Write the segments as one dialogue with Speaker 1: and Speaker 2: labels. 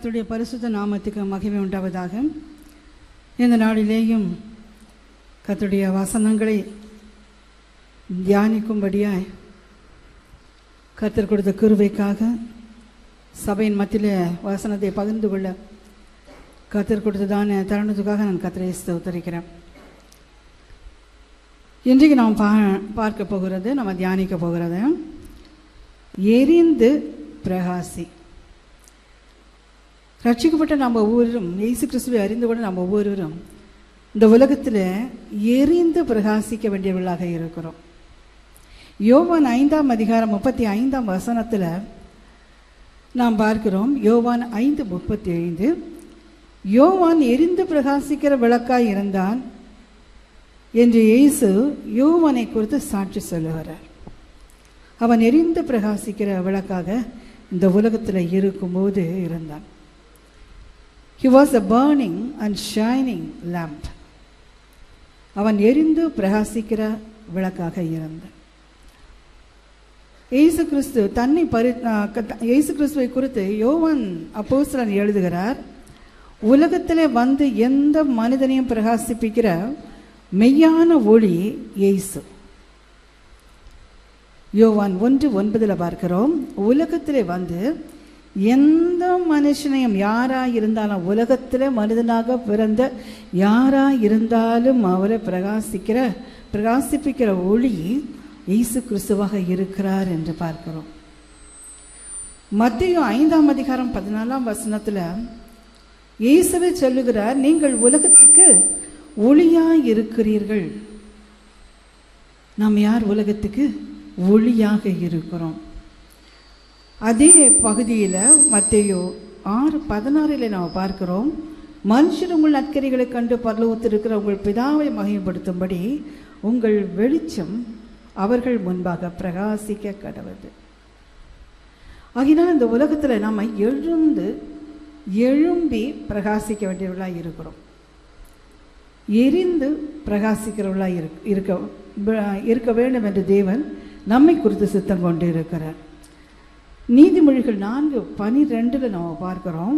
Speaker 1: கர்த்தருடைய பரிசுத்த நாமத்துக்கு மகிமை உண்டாவதாக இந்த நாளிலேயும் கர்த்தருடைய வசனங்களை தியானிக்கும்படியாய் கர்த்தர் கொடுத்த கிருபைக்காக சபையின் மத்தியில் வசனத்தை பகிர்ந்து கொள்ள கர்த்தர் கொடுத்ததான தருணத்துக்காக நான் கர்த்தரை ஸ்தோத்தரிக்கிறேன் இன்றைக்கு நாம் பா பார்க்க போகிறது நம்ம தியானிக்க போகிறது எரிந்து பிரகாசி ரட்சிக்கப்பட்ட நம்ம ஒவ்வொருவரும் இயேசு கிறிஸ்துவை அறிந்து கொண்டு நம்ம ஒவ்வொருவரும் இந்த உலகத்தில் எரிந்து பிரகாசிக்க வேண்டியவர்களாக இருக்கிறோம் யோவான் ஐந்தாம் அதிகாரம் முப்பத்தி ஐந்தாம் வசனத்தில் நாம் பார்க்கிறோம் யோவான் ஐந்து முப்பத்தி ஐந்து யோவான் எரிந்து பிரகாசிக்கிற விளக்காய் இருந்தான் என்று இயேசு யோவானை குறித்து சாட்சி சொல்லுகிறார் அவன் எரிந்து பிரகாசிக்கிற விளக்காக இந்த உலகத்தில் இருக்கும்போது இருந்தான் he was a burning and shining lamp அவன் எரிந்து பிரகாசிக்கிற விளக்காக இருந்தான் இயேசு கிறிஸ்து தன்னை பரி இயேசு கிறிஸ்துவை குறித்து யோவான் அப்போஸ்தலன் எழுதுகிறார் உலகத்தில் வந்து எந்த மனிதனையும் பிரகாசிப்பிக்கிற மெய்யான ஒளி இயேசு யோவான் ஒன்று ஒன்பதில் பார்க்கிறோம் உலகத்தில் வந்து எந்த மனுஷனையும் யாராக இருந்தாலும் உலகத்தில் மனிதனாக பிறந்த யாராக இருந்தாலும் அவரை பிரகாசிக்கிற பிரகாசிப்பிக்கிற ஒளி இயேசு கிறிஸ்துவாக இருக்கிறார் என்று பார்க்கிறோம் மத்திய ஐந்தாம் அதிகாரம் பதினாலாம் வசனத்தில் இயேசுவை சொல்லுகிறார் நீங்கள் உலகத்துக்கு ஒளியாய் இருக்கிறீர்கள் நாம் யார் உலகத்துக்கு ஒளியாக இருக்கிறோம் அதே பகுதியில் மத்தையோ ஆறு பதினாறில் நாம் பார்க்கிறோம் மனுஷர் உங்கள் நற்கரிகளை கண்டு பரலோகத்தில் இருக்கிற உங்கள் பிதாவை மகிமைப்படுத்தும்படி உங்கள் வெளிச்சம் அவர்கள் முன்பாக பிரகாசிக்க கடவுது ஆகினால் இந்த உலகத்தில் நாம் எழுந்து எழும்பி பிரகாசிக்க வேண்டியவர்களாக இருக்கிறோம் எரிந்து பிரகாசிக்கிறவர்களாக இருக்க இருக்க வேண்டும் என்று தேவன் நம்மை குறித்து சித்தம் கொண்டு இருக்கிறார் நீதிமொழிகள் நான்கு பனிரெண்டில் நம்ம பார்க்கிறோம்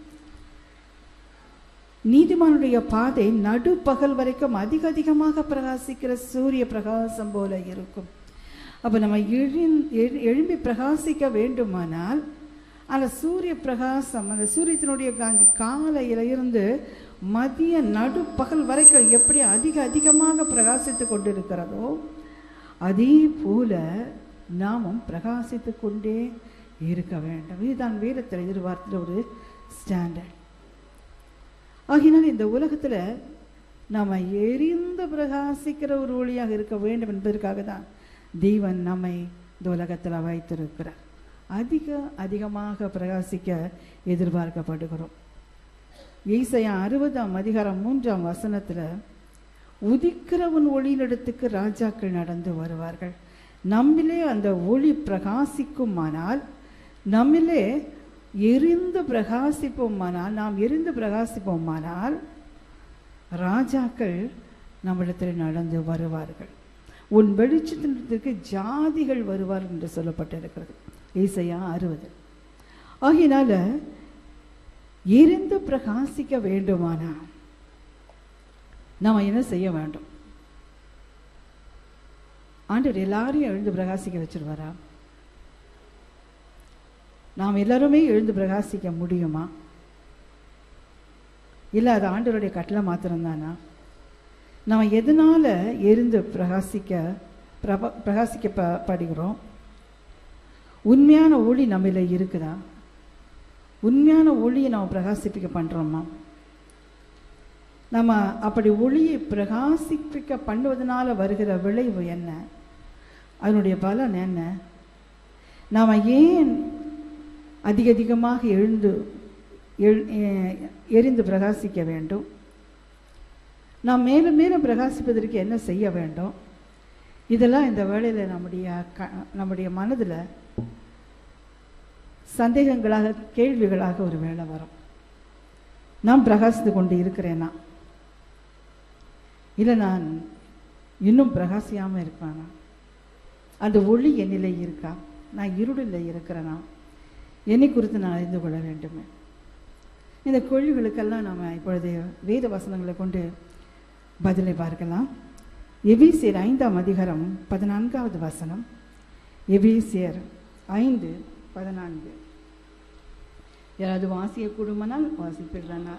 Speaker 1: நீதிமானுடைய பாதை நடுப்பகல் வரைக்கும் அதிக அதிகமாக பிரகாசிக்கிற சூரிய பிரகாசம் போல இருக்கும் அப்போ நம்ம எழுந் எழும்பி பிரகாசிக்க வேண்டுமானால் அந்த சூரிய பிரகாசம் அந்த சூரியத்தினுடைய காந்தி காலையில் இருந்து மதிய நடுப்பகல் வரைக்கும் எப்படி அதிக அதிகமாக பிரகாசித்து கொண்டிருக்கிறதோ அதே போல நாமும் பிரகாசித்து கொண்டே இருக்க வேண்டும் இதுதான் வேதத்தில் எதிர்பார்த்த ஒரு ஸ்டாண்டர்ட் ஆகினால் இந்த உலகத்தில் நாம் எரிந்து பிரகாசிக்கிற ஒரு ஒளியாக இருக்க வேண்டும் என்பதற்காக தான் தெய்வன் நம்மை இந்த உலகத்தில் வைத்திருக்கிறார் அதிக அதிகமாக பிரகாசிக்க எதிர்பார்க்கப்படுகிறோம் ஈசையா அறுபதாம் அதிகாரம் மூன்றாம் வசனத்தில் உதிக்கிறவன் ஒளியினிடத்துக்கு ராஜாக்கள் நடந்து வருவார்கள் நம்மிலே அந்த ஒளி பிரகாசிக்குமானால் நம்மிலே எரிந்து பிரகாசிப்போமானால் நாம் எரிந்து பிரகாசிப்போமானால் ராஜாக்கள் நம்மிடத்தில் நடந்து வருவார்கள் உன் வெளிச்சத்திற்கு ஜாதிகள் வருவார்கள் என்று சொல்லப்பட்டிருக்கிறது ஈசையா அறுபது ஆகினால எரிந்து பிரகாசிக்க வேண்டுமானா நாம் என்ன செய்ய வேண்டும் ஆண்டவர் எல்லாரையும் எழுந்து பிரகாசிக்க வச்சிருவாரா நாம் எல்லாருமே எழுந்து பிரகாசிக்க முடியுமா இல்லை அது ஆண்டவருடைய கட்டளை மாத்திரம்தானா நம்ம எதனால் எரிந்து பிரகாசிக்க பிரப பிரகாசிக்க ப படுகிறோம் உண்மையான ஒளி நம்மள இருக்குதா உண்மையான ஒளியை நம்ம பிரகாசிப்பிக்க பண்ணுறோமா நம்ம அப்படி ஒளியை பிரகாசிப்பிக்க பண்ணுவதனால வருகிற விளைவு என்ன அதனுடைய பலன் என்ன நாம் ஏன் அதிக அதிகமாக எழுந்து எழு எரிந்து பிரகாசிக்க வேண்டும் நாம் மேலும் மேலும் பிரகாசிப்பதற்கு என்ன செய்ய வேண்டும் இதெல்லாம் இந்த வேளையில் நம்முடைய க நம்முடைய மனதில் சந்தேகங்களாக கேள்விகளாக ஒரு வேலை வரும் நான் பிரகாசித்து கொண்டு இருக்கிறேனா இல்லை நான் இன்னும் பிரகாசியாமல் இருப்பானா அந்த ஒளி என்னிலே இருக்கா நான் இருளில் இருக்கிறேனா என்னை குறித்து நான் அறிந்து கொள்ள வேண்டுமே இந்த கேள்விகளுக்கெல்லாம் நாம் இப்பொழுது வேத வசனங்களை கொண்டு பதிலை பார்க்கலாம் எபிசியர் ஐந்தாம் அதிகாரம் பதினான்காவது வசனம் எபிசியர் ஐந்து பதினான்கு யாராவது வாசிய கூடுமானால் வாசிப்பிடுறானா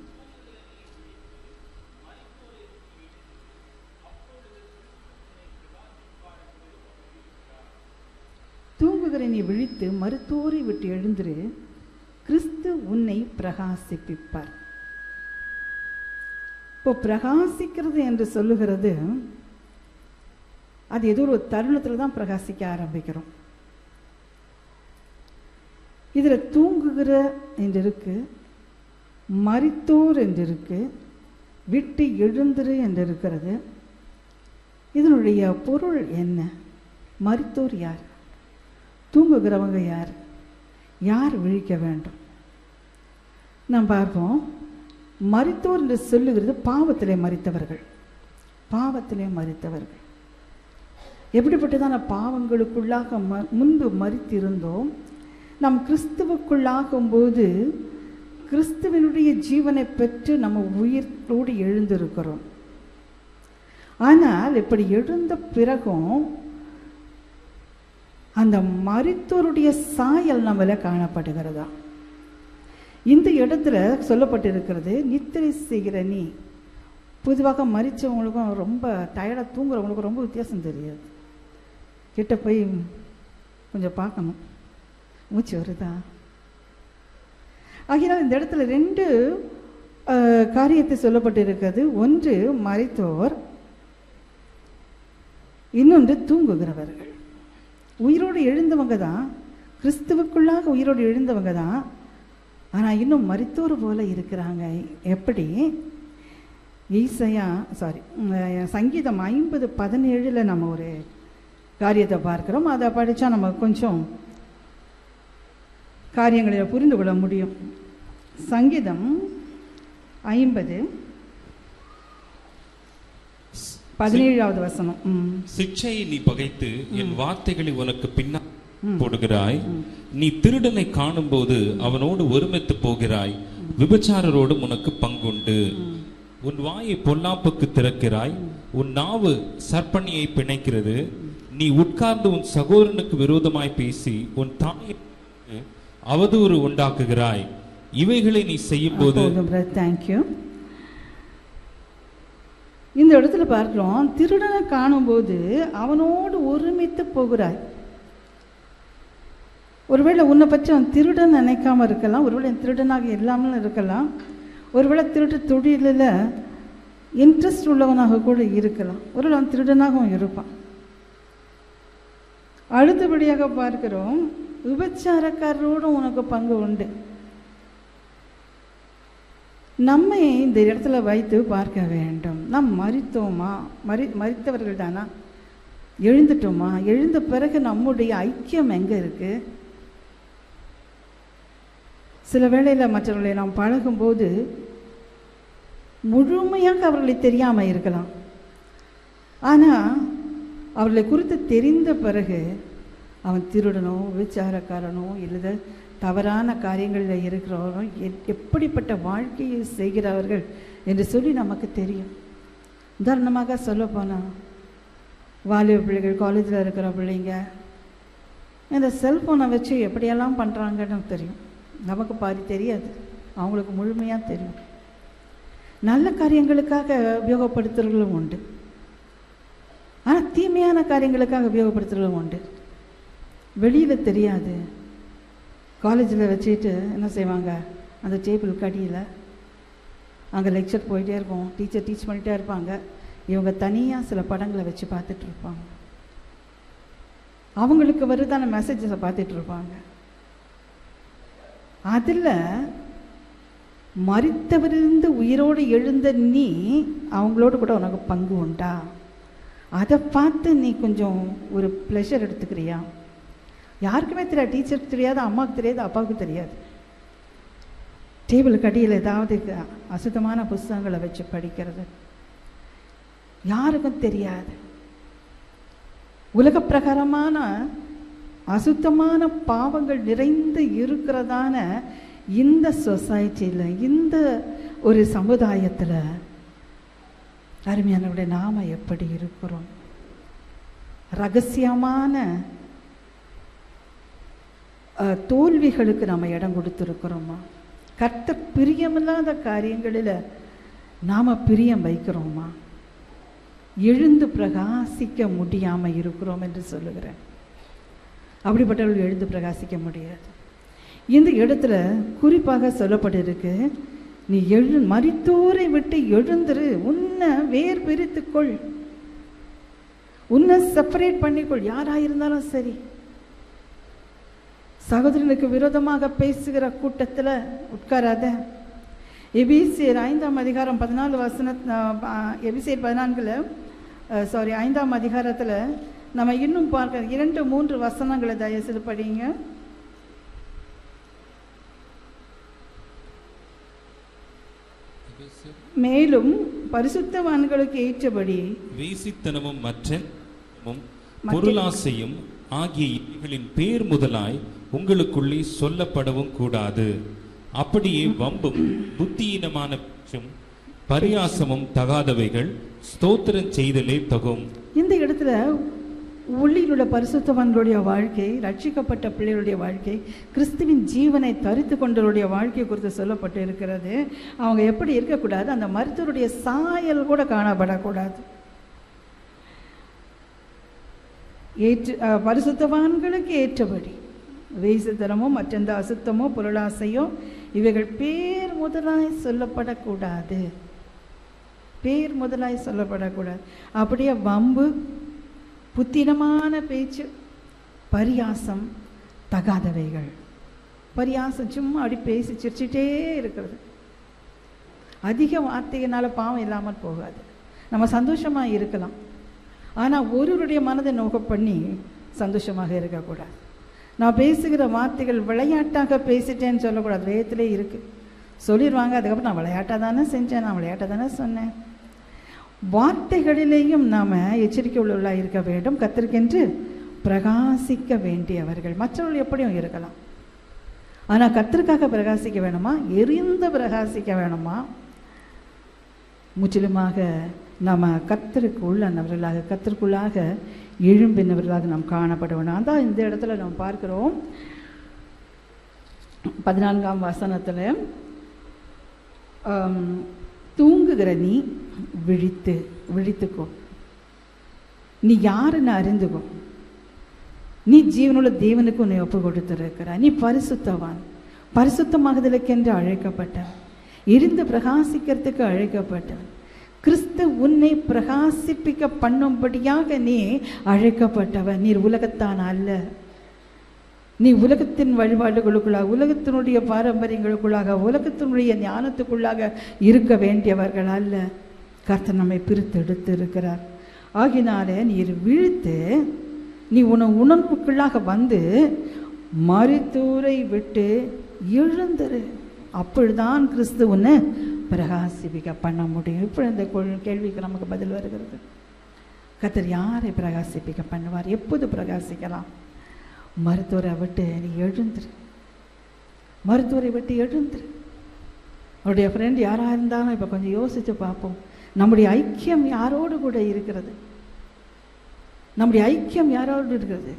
Speaker 1: தூங்குகிற நீ விழித்து மருத்துவரை விட்டு எழுந்திரு கிறிஸ்து உன்னை பிரகாசிப்பிப்பார் இப்போ பிரகாசிக்கிறது என்று சொல்லுகிறது அது ஏதோ ஒரு தருணத்தில் தான் பிரகாசிக்க ஆரம்பிக்கிறோம் இதில் தூங்குகிற என்று இருக்கு மரித்தோர் என்று இருக்கு விட்டு எழுந்திரு என்று இருக்கிறது இதனுடைய பொருள் என்ன மரித்தோர் யார் தூங்குகிறவங்க யார் யார் விழிக்க வேண்டும் நாம் பார்ப்போம் மரித்தோர் என்று சொல்லுகிறது பாவத்திலே மறித்தவர்கள் பாவத்திலே மறித்தவர்கள் எப்படிப்பட்டதான பாவங்களுக்குள்ளாக ம முன்பு மறித்திருந்தோம் நாம் கிறிஸ்துவுக்குள்ளாகும்போது கிறிஸ்துவனுடைய ஜீவனை பெற்று நம்ம உயிரோடு எழுந்திருக்கிறோம் ஆனால் இப்படி எழுந்த பிறகும் அந்த மரித்தோருடைய சாயல் நம்மள காணப்படுகிறதா இந்த இடத்துல சொல்லப்பட்டிருக்கிறது நித்திரை செய்கிற நீ பொதுவாக மறிச்சவங்களுக்கும் ரொம்ப டயர்டாக தூங்குறவங்களுக்கும் ரொம்ப வித்தியாசம் தெரியாது கிட்ட போய் கொஞ்சம் பார்க்கணும் மூச்சு வருதா ஆகையினால் இந்த இடத்துல ரெண்டு அஹ், காரியத்தை சொல்லப்பட்டிருக்கிறது ஒன்று மறைத்தோர் இன்னொன்று தூங்குகிறவர்கள் உயிரோடு எழுந்தவங்க தான் கிறிஸ்துவுக்குள்ளாக உயிரோடு எழுந்தவங்க தான் ஆனால் இன்னும் மரித்தோர் போல இருக்கிறாங்க எப்படி ஈசையா சாரி சங்கீதம் ஐம்பது பதினேழில் நம்ம ஒரு காரியத்தை பார்க்கிறோம் அதை படித்தா நம்ம கொஞ்சம் காரியங்களை புரிந்து கொள்ள முடியும் சங்கீதம் ஐம்பது பதினேழாவது வசனம் ம்
Speaker 2: சிக்ஷையை நீ பகைத்து என் வார்த்தைகளை உனக்கு பின்னா போடுகிறாய் நீ திருடனை காணும்போது அவனோடு ஒருமித்து போகிறாய் விபச்சாரரோடும் உனக்கு பங்குண்டு உன் வாயை பொல்லாப்புக்கு திறக்கிறாய் உன் நாவு சர்ப்பணியை பிணைக்கிறது நீ உட்கார்ந்து உன் சகோதரனுக்கு விரோதமாய் பேசி உன் தாயை அவதூறு உண்டாக்குகிறாய் இவைகளை நீ செய்யும் போது
Speaker 1: தேங்க்யூ இந்த இடத்துல பார்க்கிறோம் திருடனை காணும்போது அவனோடு ஒருமித்து போகிறாய் ஒருவேளை உன்னை பற்றி அவன் திருடன் நினைக்காம இருக்கலாம் ஒருவேளை அவன் திருடனாக இல்லாமல் இருக்கலாம் ஒருவேளை திருட்டு தொழிலில் இன்ட்ரெஸ்ட் உள்ளவனாக கூட இருக்கலாம் ஒருவேளை அவன் திருடனாகவும் இருப்பான் அடுத்தபடியாக பார்க்கிறோம் விபச்சாரக்காரரோடும் உனக்கு பங்கு உண்டு நம்மை இந்த இடத்துல வைத்து பார்க்க வேண்டும் நாம் மறித்தோமா மறி மறித்தவர்கள் தானா எழுந்துட்டோமா எழுந்த பிறகு நம்முடைய ஐக்கியம் எங்கே இருக்கு சில வேளையில் மற்றவர்களை நாம் பழகும்போது முழுமையாக அவர்களை தெரியாமல் இருக்கலாம் ஆனால் அவர்களை குறித்து தெரிந்த பிறகு அவன் திருடனோ விசாரக்காரனோ இல்லை தவறான காரியங்களில் இருக்கிறவரோ எ- எப்படிப்பட்ட வாழ்க்கையை செய்கிறவர்கள் என்று சொல்லி நமக்கு தெரியும் உதாரணமாக சொல்லப்போனால் வாலிப பிள்ளைகள் காலேஜில் இருக்கிற பிள்ளைங்க இந்த செல்ஃபோனை வச்சு எப்படியெல்லாம் பண்ணுறாங்கன்னு தெரியும் நமக்கு பாதி தெரியாது அவங்களுக்கு முழுமையாக தெரியும் நல்ல காரியங்களுக்காக உபயோகப்படுத்துறவர்களும் உண்டு ஆனால் தீமையான காரியங்களுக்காக உபயோகப்படுத்துறவங்களும் உண்டு வெளியில் தெரியாது காலேஜில் வச்சுட்டு என்ன செய்வாங்க அந்த டேபிள் கடியில் அங்கே லெக்சர் போயிட்டே இருக்கும் டீச்சர் டீச் பண்ணிகிட்டே இருப்பாங்க இவங்க தனியாக சில படங்களை வச்சு பார்த்துட்டு இருப்பாங்க அவங்களுக்கு வருதான மெசேஜஸை பார்த்துட்டு இருப்பாங்க அதில் மறித்தவரிலிருந்து உயிரோடு எழுந்த நீ அவங்களோட கூட உனக்கு பங்கு உண்டா அதை பார்த்து நீ கொஞ்சம் ஒரு ப்ளஷர் எடுத்துக்கிறியா யாருக்குமே தெரியாது டீச்சருக்கு தெரியாது அம்மாவுக்கு தெரியாது அப்பாவுக்கு தெரியாது டேபிள் கடியில் ஏதாவது க- அசுத்தமான புஸ்தகங்களை வச்சு படிக்கிறது யாருக்கும் தெரியாது உலக பிரகாரமான அசுத்தமான பாவங்கள் நிறைந்து இருக்கிறதான இந்த சொசைட்டியில் இந்த ஒரு சமுதாயத்தில் அருமையானவருடைய நாம எப்படி இருக்கிறோம் ரகசியமான அஹ், தோல்விகளுக்கு நாம் இடம் கொடுத்துருக்கிறோமா கர்த்தர் பிரியமில்லாத காரியங்களில் நாம் பிரியம் வைக்கிறோமா எழுந்து பிரகாசிக்க முடியாம இருக்கிறோம் என்று சொல்லுகிறேன் அப்படிப்பட்டவர்கள் எழுந்து பிரகாசிக்க முடியாது இந்த இடத்துல குறிப்பாக சொல்லப்பட்டிருக்கு நீ எழு மரித்தோரை விட்டு எழுந்துரு உன்னை வேர் பிரித்துக்கொள் உன்னை செப்பரேட் பண்ணிக்கொள் யாராயிருந்தாலும் சரி சகோதரனுக்கு விரோதமாக பேசுகிற கூட்டத்தில் உட்காராத எபிசியர் ஐந்தாம் அதிகாரம் பதினாலு வசன எபிசியர் பதினான்கில் சாரி ஐந்தாம் அதிகாரத்தில் நம்ம இன்னும் பார்க்க இரண்டு மூன்று வசனங்களை தயவுசெய்து படிங்க மேலும் பரிசுத்தவான்களுக்கு ஏற்றபடி
Speaker 2: வேசித்தனமும் மற்ற பொருளாசையும் ஆகிய இவைகளின் பேர் முதலாய் உங்களுக்குள்ளே சொல்லப்படவும் கூடாது அப்படியே வம்பும் புத்தியீனமான பேச்சும் பரியாசமும் தகாதவைகள் ஸ்தோத்திரம் செய்தலே தகும்
Speaker 1: இந்த இடத்துல உள்ளில் உள்ள பரிசுத்தவான்களுடைய வாழ்க்கை ரட்சிக்கப்பட்ட பிள்ளைகளுடைய வாழ்க்கை கிறிஸ்துவின் ஜீவனை தரித்து கொண்டவருடைய வாழ்க்கை குறித்து சொல்லப்பட்டு இருக்கிறது அவங்க எப்படி இருக்கக்கூடாது அந்த மருத்துவருடைய சாயல் கூட காணப்படக்கூடாது ஏற்று அஹ், பரிசுத்தவான்களுக்கு ஏற்றபடி வேசுத்தனமோ மற்றெந்த அசுத்தமோ பொருளாசையோ இவைகள் பேர் முதலாய் சொல்லப்படக்கூடாது பேர் முதலாய் சொல்லப்படக்கூடாது அப்படியே வம்பு புத்தினமான பேச்சு பரியாசம் தகாதவைகள் பரியாசம் சும்மா அப்படி பேசி சிரிச்சிட்டே இருக்கிறது அதிக வார்த்தையினால பாவம் இல்லாமல் போகாது நம்ம சந்தோஷமாக இருக்கலாம் ஆனால் ஒருவருடைய மனதை நோக்க பண்ணி சந்தோஷமாக இருக்கக்கூடாது நான் பேசுகிற வார்த்தைகள் விளையாட்டாக பேசிட்டேன்னு சொல்லக்கூடாது வேதத்திலே இருக்கு சொல்லிடுவாங்க அதுக்கப்புறம் நான் விளையாட்டாக தானே செஞ்சேன் நான் விளையாட்டாக தானே சொன்னேன் வார்த்தைகளிலேயும் நாம் எச்சரிக்கை உள்ளவர்களாக இருக்க வேண்டும் கத்திருக்கென்று பிரகாசிக்க வேண்டியவர்கள் மற்றவர்கள் எப்படியும் இருக்கலாம் ஆனால் கத்திற்காக பிரகாசிக்க வேணுமா எரிந்து பிரகாசிக்க வேணுமா முற்றிலுமாக நாம் கத்தருக்கு உள்ளனவர்களாக கத்திற்குள்ளாக எழும்பினவர்களாக நாம் காணப்பட வேணும் அதான் இந்த இடத்துல நாம் பார்க்கிறோம் பதினான்காம் வசனத்தில் ஆம், தூங்குகிற நீ விழித்து விழித்துக்கோ நீ யாருன்னு அறிந்துக்கோ நீ ஜீவனுள்ள தேவனுக்கு உன்னை ஒப்பு கொடுத்திருக்கிறாய் நீ பரிசுத்தவான் பரிசுத்தமாகுதலுக்கென்று அழைக்கப்பட்டவன் இருந்து பிரகாசிக்கிறதுக்கு அழைக்கப்பட்டவன் கிறிஸ்து உன்னை பிரகாசிப்பிக்க பண்ணும்படியாக நீ அழைக்கப்பட்டவன் நீர் உலகத்தான் அல்ல நீ உலகத்தின் வழிபாடுகளுக்குள்ளாக உலகத்தினுடைய பாரம்பரியங்களுக்குள்ளாக உலகத்தினுடைய ஞானத்துக்குள்ளாக இருக்க வேண்டியவர்கள் அல்ல கர்த்தர் நம்மை பிரித்து எடுத்து இருக்கிறார் ஆகினாலே நீர் விழித்து நீ உன உணர்வுக்குள்ளாக வந்து மருத்தூரை விட்டு எழுந்துரு அப்பொழுதுதான் கிறிஸ்து உன்னை பிரகாசிப்பிக்க பண்ண முடியும் இப்போ இந்த கொள்- கேள்விக்கு நமக்கு பதில் வருகிறது கர்த்தர் யாரை பிரகாசிப்பிக்க பண்ணுவார் எப்போது பிரகாசிக்கலாம் மருத்துவரை விட்டு நீ எழுந்துரு மருத்துவரை விட்டு எழுந்துரு அவருடைய ஃப்ரெண்ட் யாராக இருந்தாலும் இப்போ கொஞ்சம் யோசித்து பார்ப்போம் நம்முடைய ஐக்கியம் யாரோடு கூட இருக்கிறது நம்முடைய ஐக்கியம் யாரோடு இருக்கிறது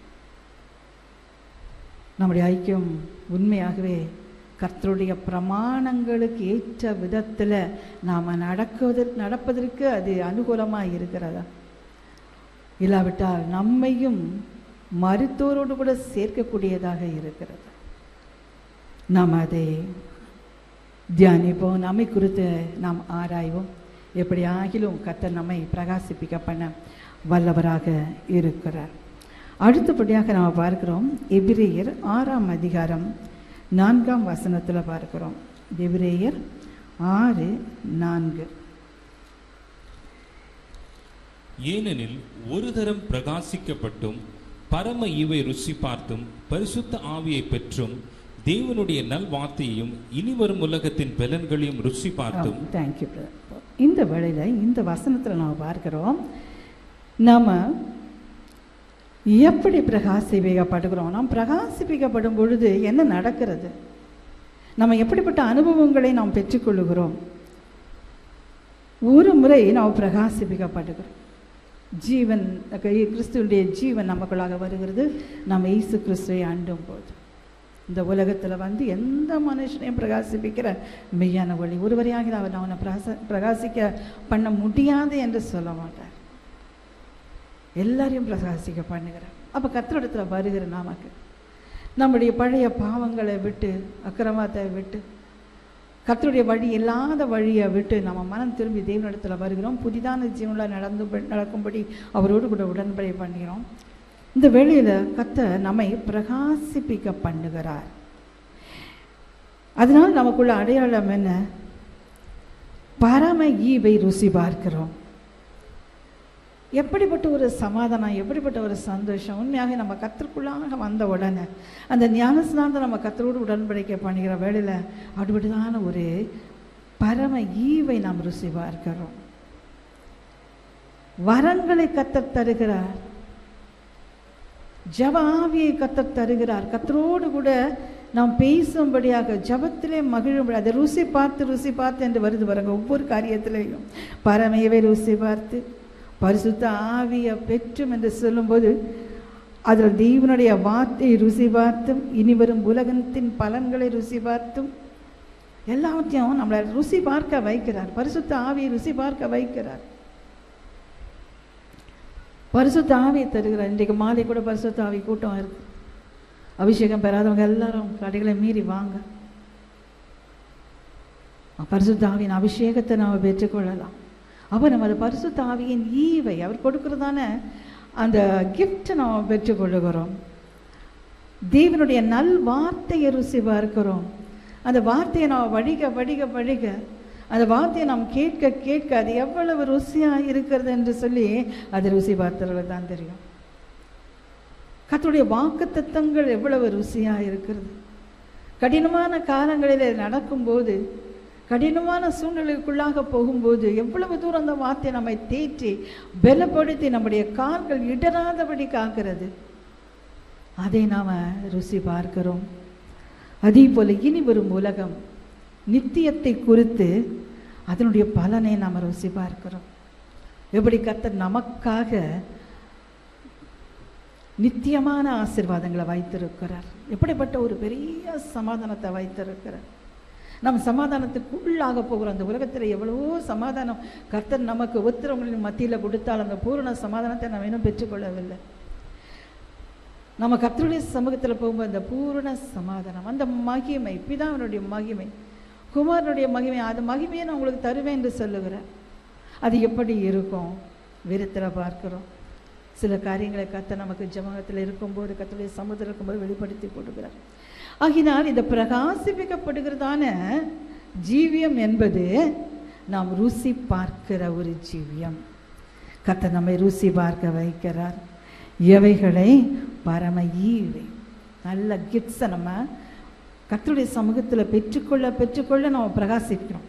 Speaker 1: நம்முடைய ஐக்கியம் உண்மையாகவே கர்த்தருடைய பிரமாணங்களுக்கு ஏற்ற விதத்தில் நாம் நடக்குவதற்கு நடப்பதற்கு அது அனுகூலமாக இருக்கிறதா இல்லாவிட்டால் நம்மையும் மருத்துவரோடு கூட சேர்க்கக்கூடியதாக இருக்கிறது நாம் அதை தியானிப்போம் நம்மை குறித்து நாம் ஆராய்வோம் எப்படி ஆகிலும் கர்த்தர் நம்மை பிரகாசிப்பிக்க பண்ண வல்லவராக இருக்கிறார் அடுத்தபடியாக நாம் பார்க்கிறோம் எபிரேயர் ஆறாம் அதிகாரம் நான்காம் வசனத்தில் பார்க்கிறோம் எபிரேயர் ஆறு நான்கு
Speaker 2: ஏனெனில் ஒரு தரம் பிரகாசிக்கப்பட்டும் பரம ஈவை ருசி பார்த்தும் பரிசுத்த ஆவியை பெற்றும் தேவனுடைய நல்வார்த்தையையும் இனிவரும் உலகத்தின் பலன்களையும் ருசி பார்த்தும்
Speaker 1: தேங்க்யூ இந்த வேளையில் இந்த வசனத்தில் நாம் பார்க்கிறோம் நாம் எப்படி பிரகாசிப்பிக்கப்படுகிறோம் நாம் பிரகாசிப்பிக்கப்படும் பொழுது என்ன நடக்கிறது நம்ம எப்படிப்பட்ட அனுபவங்களை நாம் பெற்றுக்கொள்ளுகிறோம் ஒரு முறை நாம் பிரகாசிப்பிக்கப்படுகிறோம் ஜீவன் கிறிஸ்துவனுடைய ஜீவன் நமக்குள்ளாக வருகிறது நம்ம இயேசு கிறிஸ்துவை அண்டும் போது இந்த உலகத்தில் வந்து எந்த மனுஷனையும் பிரகாசிப்பிக்கிற மெய்யான ஒளி ஒருவரையாக அவர் அவனை பிரகாச பிரகாசிக்க பண்ண முடியாது என்று சொல்ல மாட்டார் எல்லாரையும் பிரகாசிக்க பண்ணுகிறார் அப்போ கத்திரிடத்தில் வருகிற நமக்கு நம்முடைய பழைய பாவங்களை விட்டு அக்கிரமத்தை விட்டு கர்த்தருடைய வழி இல்லாத வழியை விட்டு நம்ம மனம் திரும்பி தேவனிடத்தில் வருகிறோம் புதிதான ஜீவனில் நடந்து நடக்கும்படி அவரோடு கூட உடன்படை பண்ணுகிறோம் இந்த வேளையில் கத்த நம்மை பிரகாசிப்பிக்க பண்ணுகிறார் அதனால் நமக்குள்ள அடையாளம் என்ன பரம ஈவை ருசி பார்க்கிறோம் எப்படிப்பட்ட ஒரு சமாதானம் எப்படிப்பட்ட ஒரு சந்தோஷம் உண்மையாக நம்ம கத்திற்குள்ளாக வந்த உடனே அந்த ஞானஸ்நானத்தை நம்ம கத்தரோடு உடன்படிக்கை பண்ணுகிற வேளையில் அப்படிப்பட்டதான ஒரு பரம ஈவை நாம் ருசி பார்க்கிறோம் வரங்களை கத்தர் தருகிறார் ஜப ஆவியை கத்தர் தருகிறார் கத்தரோடு கூட நாம் பேசும்படியாக ஜபத்திலே மகிழும்படி அதை ருசி பார்த்து ருசி பார்த்து என்று வருது பாருங்க ஒவ்வொரு காரியத்திலேயும் பரமையவை ருசி பார்த்து பரிசுத்த ஆவியை பெற்றும் என்று சொல்லும்போது அதில் தேவனுடைய வார்த்தையை ருசி பார்த்தும் இனி வரும் உலகத்தின் பலன்களை ருசி பார்த்தும் எல்லாவற்றையும் நம்மளை ருசி பார்க்க வைக்கிறார் பரிசுத்த ஆவியை ருசி பார்க்க வைக்கிறார் பரிசுத்த ஆவியை தருகிறார் இன்றைக்கு மாலை கூட பரிசுத்த ஆவி கூட்டம் இருக்கு அபிஷேகம் பெறாதவங்க எல்லாரும் கடைகளை மீறி வாங்க பரிசுத்த ஆவியின் அபிஷேகத்தை நாம் பெற்றுக்கொள்ளலாம் அவர் நமது பரிசுத்த ஆவியின் ஈவை அவர் கொடுக்கிறதான அந்த கிஃப்டை நாம் பெற்றுக்கொள்ளுகிறோம் தேவனுடைய நல் வார்த்தையை ருசி பார்க்கிறோம் அந்த வார்த்தையை நாம் வடிக வடிக வடிக அந்த வார்த்தையை நாம் கேட்க கேட்க அது எவ்வளவு ருசியாக இருக்கிறது என்று சொல்லி அது ருசி பார்த்தவர்கள் தான் தெரியும் கத்துடைய வாக்கு தத்தங்கள் எவ்வளவு ருசியாக இருக்கிறது கடினமான காலங்களில் நடக்கும்போது கடினமான சூழ்நிலைக்குள்ளாக போகும்போது எவ்வளவு தூரம் அந்த வார்த்தை நம்மை தேற்றி பலப்படுத்தி நம்முடைய கால்கள் இடராதபடி காக்கிறது அதை நாம் ருசி பார்க்கிறோம் அதே போல இனி வரும் உலகம் நித்தியத்தை குறித்து அதனுடைய பலனை நாம் ருசி பார்க்கிறோம் எப்படி கர்த்தர் நமக்காக நித்தியமான ஆசிர்வாதங்களை வைத்திருக்கிறார் எப்படிப்பட்ட ஒரு பெரிய சமாதானத்தை வைத்திருக்கிறார் நம் சமாதானத்துக்குள்ளாக போகிறோம் அந்த உலகத்தில் எவ்வளவோ சமாதானம் கர்த்தர் நமக்கு ஒத்துறவங்களின் மத்தியில் கொடுத்தால் அந்த பூரண சமாதானத்தை நாம் இன்னும் பெற்றுக்கொள்ளவில்லை நம்ம கர்த்தருடைய சமூகத்தில் போகும்போது அந்த பூரண சமாதானம் அந்த மகிமை பிதாவினுடைய மகிமை குமாரனுடைய மகிமை அது மகிமையை நான் உங்களுக்கு தருவேன் என்று சொல்லுகிறேன் அது எப்படி இருக்கும் விருத்தில் பார்க்கிறோம் சில காரியங்களை கத்த நமக்கு ஜமகத்தில் இருக்கும்போது கத்தருடைய சமுதிரம் இருக்கும்போது வெளிப்படுத்தி கொடுக்கிறார் ஆகினால் இந்த பிரகாசிப்பிக்கப்படுகிறதான ஜீவியம் என்பது நாம் ருசி பார்க்கிற ஒரு ஜீவியம் கத்த நம்மை ருசி பார்க்க வைக்கிறார் எவைகளை பரம ஈவை நல்ல கிஃப்ட்ஸை நம்ம கத்தருடைய சமூகத்தில் பெற்றுக்கொள்ள பெற்றுக்கொள்ள நம்ம பிரகாசிக்கிறோம்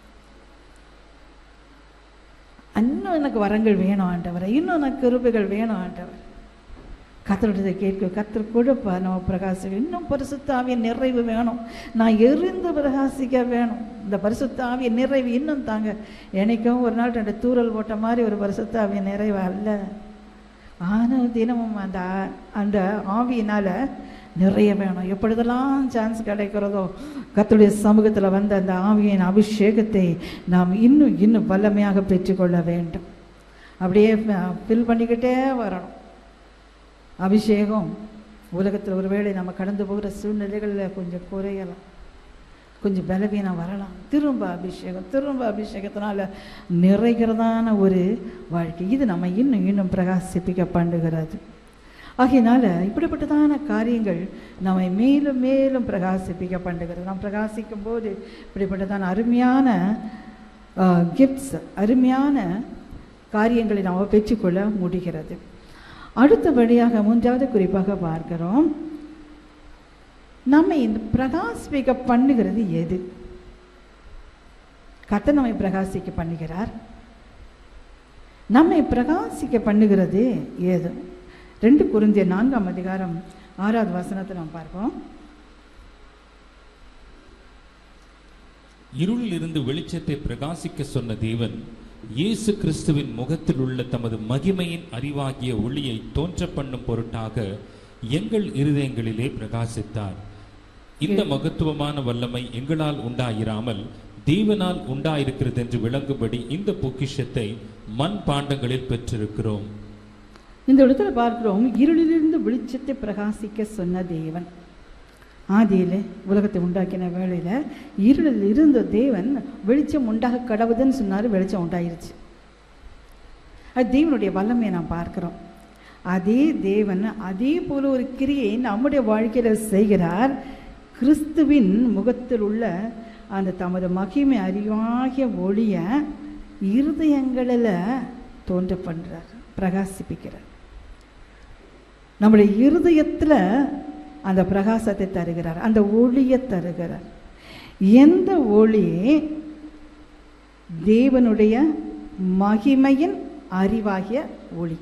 Speaker 1: இன்னும் எனக்கு வரங்கள் வேணும் ஆண்டவர் இன்னும் எனக்கு கிருபைகள் வேணும் ஆண்டவர் கத்தருடைய கேட்க கத்தர் கொடுப்பா நம்ம பிரகாசிக்க இன்னும் பரிசுத்தாவிய நிறைவு வேணும் நான் எரிந்து பிரகாசிக்க வேணும் இந்த பரிசுத்தாவிய நிறைவு இன்னும் தாங்க எனக்கும் ஒரு நாள் ரெண்டு தூரல் போட்ட மாதிரி ஒரு பரிசுத்தாவிய நிறைவு அல்ல ஆனால் தினமும் அந்த அந்த ஆவியினால் நிறைய வேணும் எப்பொழுதெல்லாம் சான்ஸ் கிடைக்கிறதோ கத்துடைய சமூகத்தில் வந்த அந்த ஆவியின் அபிஷேகத்தை நாம் இன்னும் இன்னும் வல்லமையாக பெற்றுக்கொள்ள வேண்டும் அப்படியே ஃபில் பண்ணிக்கிட்டே வரணும் அபிஷேகம் உலகத்தில் ஒருவேளை நம்ம கடந்து போகிற சூழ்நிலைகளில் கொஞ்சம் குறையலாம் கொஞ்சம் பலவீனம் வரலாம் திரும்ப அபிஷேகம் திரும்ப அபிஷேகத்தினால நிறைகிறதான ஒரு வாழ்க்கை இது நம்ம இன்னும் இன்னும் பிரகாசிப்பிக்க பண்ணுகிறது ஆகையினால இப்படிப்பட்டதான காரியங்கள் நம்மை மேலும் மேலும் பிரகாசிப்பிக்க பண்ணுகிறது நாம் பிரகாசிக்கும் போது இப்படிப்பட்டதான அருமையான கிஃப்ட்ஸ் அருமையான காரியங்களை நாம் பெற்றுக்கொள்ள முடிகிறது அடுத்தபடியாக மூன்றாவது குறிப்பாக பார்க்கிறோம் நம்மை இந்த பிரகாசிக்க பண்ணுகிறது எது கத்த நம்மை பிரகாசிக்க பண்ணுகிறார் நம்மை பிரகாசிக்க பண்ணுகிறது ஏது ரெண்டு குருந்திய நான்காம் அதிகாரம் ஆறாவது வசனத்தை நாம் பார்ப்போம்
Speaker 2: இருளில் இருந்து வெளிச்சத்தை பிரகாசிக்க சொன்ன தேவன் இயேசு கிறிஸ்துவின் முகத்தில் உள்ள தமது மகிமையின் அறிவாகிய ஒளியை தோன்ற பண்ணும் பொருட்டாக எங்கள் இருதயங்களிலே பிரகாசித்தார் இந்த மகத்துவமான வல்லமை எங்களால் உண்டாயிராமல் தேவனால் உண்டாயிருக்கிறது என்று விளங்கும்படி இந்த பொக்கிஷத்தை மண் பாண்டங்களில் பெற்றிருக்கிறோம்
Speaker 1: இந்த இடத்துல பார்க்கிறோம் இருளிலிருந்து வெளிச்சத்தை பிரகாசிக்க சொன்ன தேவன் ஆதியிலே உலகத்தை உண்டாக்கின வேளையில இருளில் இருந்த தேவன் வெளிச்சம் உண்டாக கடவுதுன்னு சொன்னாரு வெளிச்சம் உண்டாயிருச்சு அது தேவனுடைய வல்லமையை நாம் பார்க்கிறோம் அதே தேவன் அதே போல ஒரு கிரியை நம்முடைய வாழ்க்கையில செய்கிறார் கிறிஸ்துவின் முகத்தில் உள்ள அந்த தமது மகிமை அறிவாகிய ஒளிய இருதயங்களில் தோன்ற பண்றார் பிரகாசிப்பிக்கிறார் நம்முடைய இருதயத்தில் அந்த பிரகாசத்தை தருகிறார் அந்த ஒளியை தருகிறார் எந்த ஒளி தேவனுடைய மகிமையின் அறிவாகிய ஒளி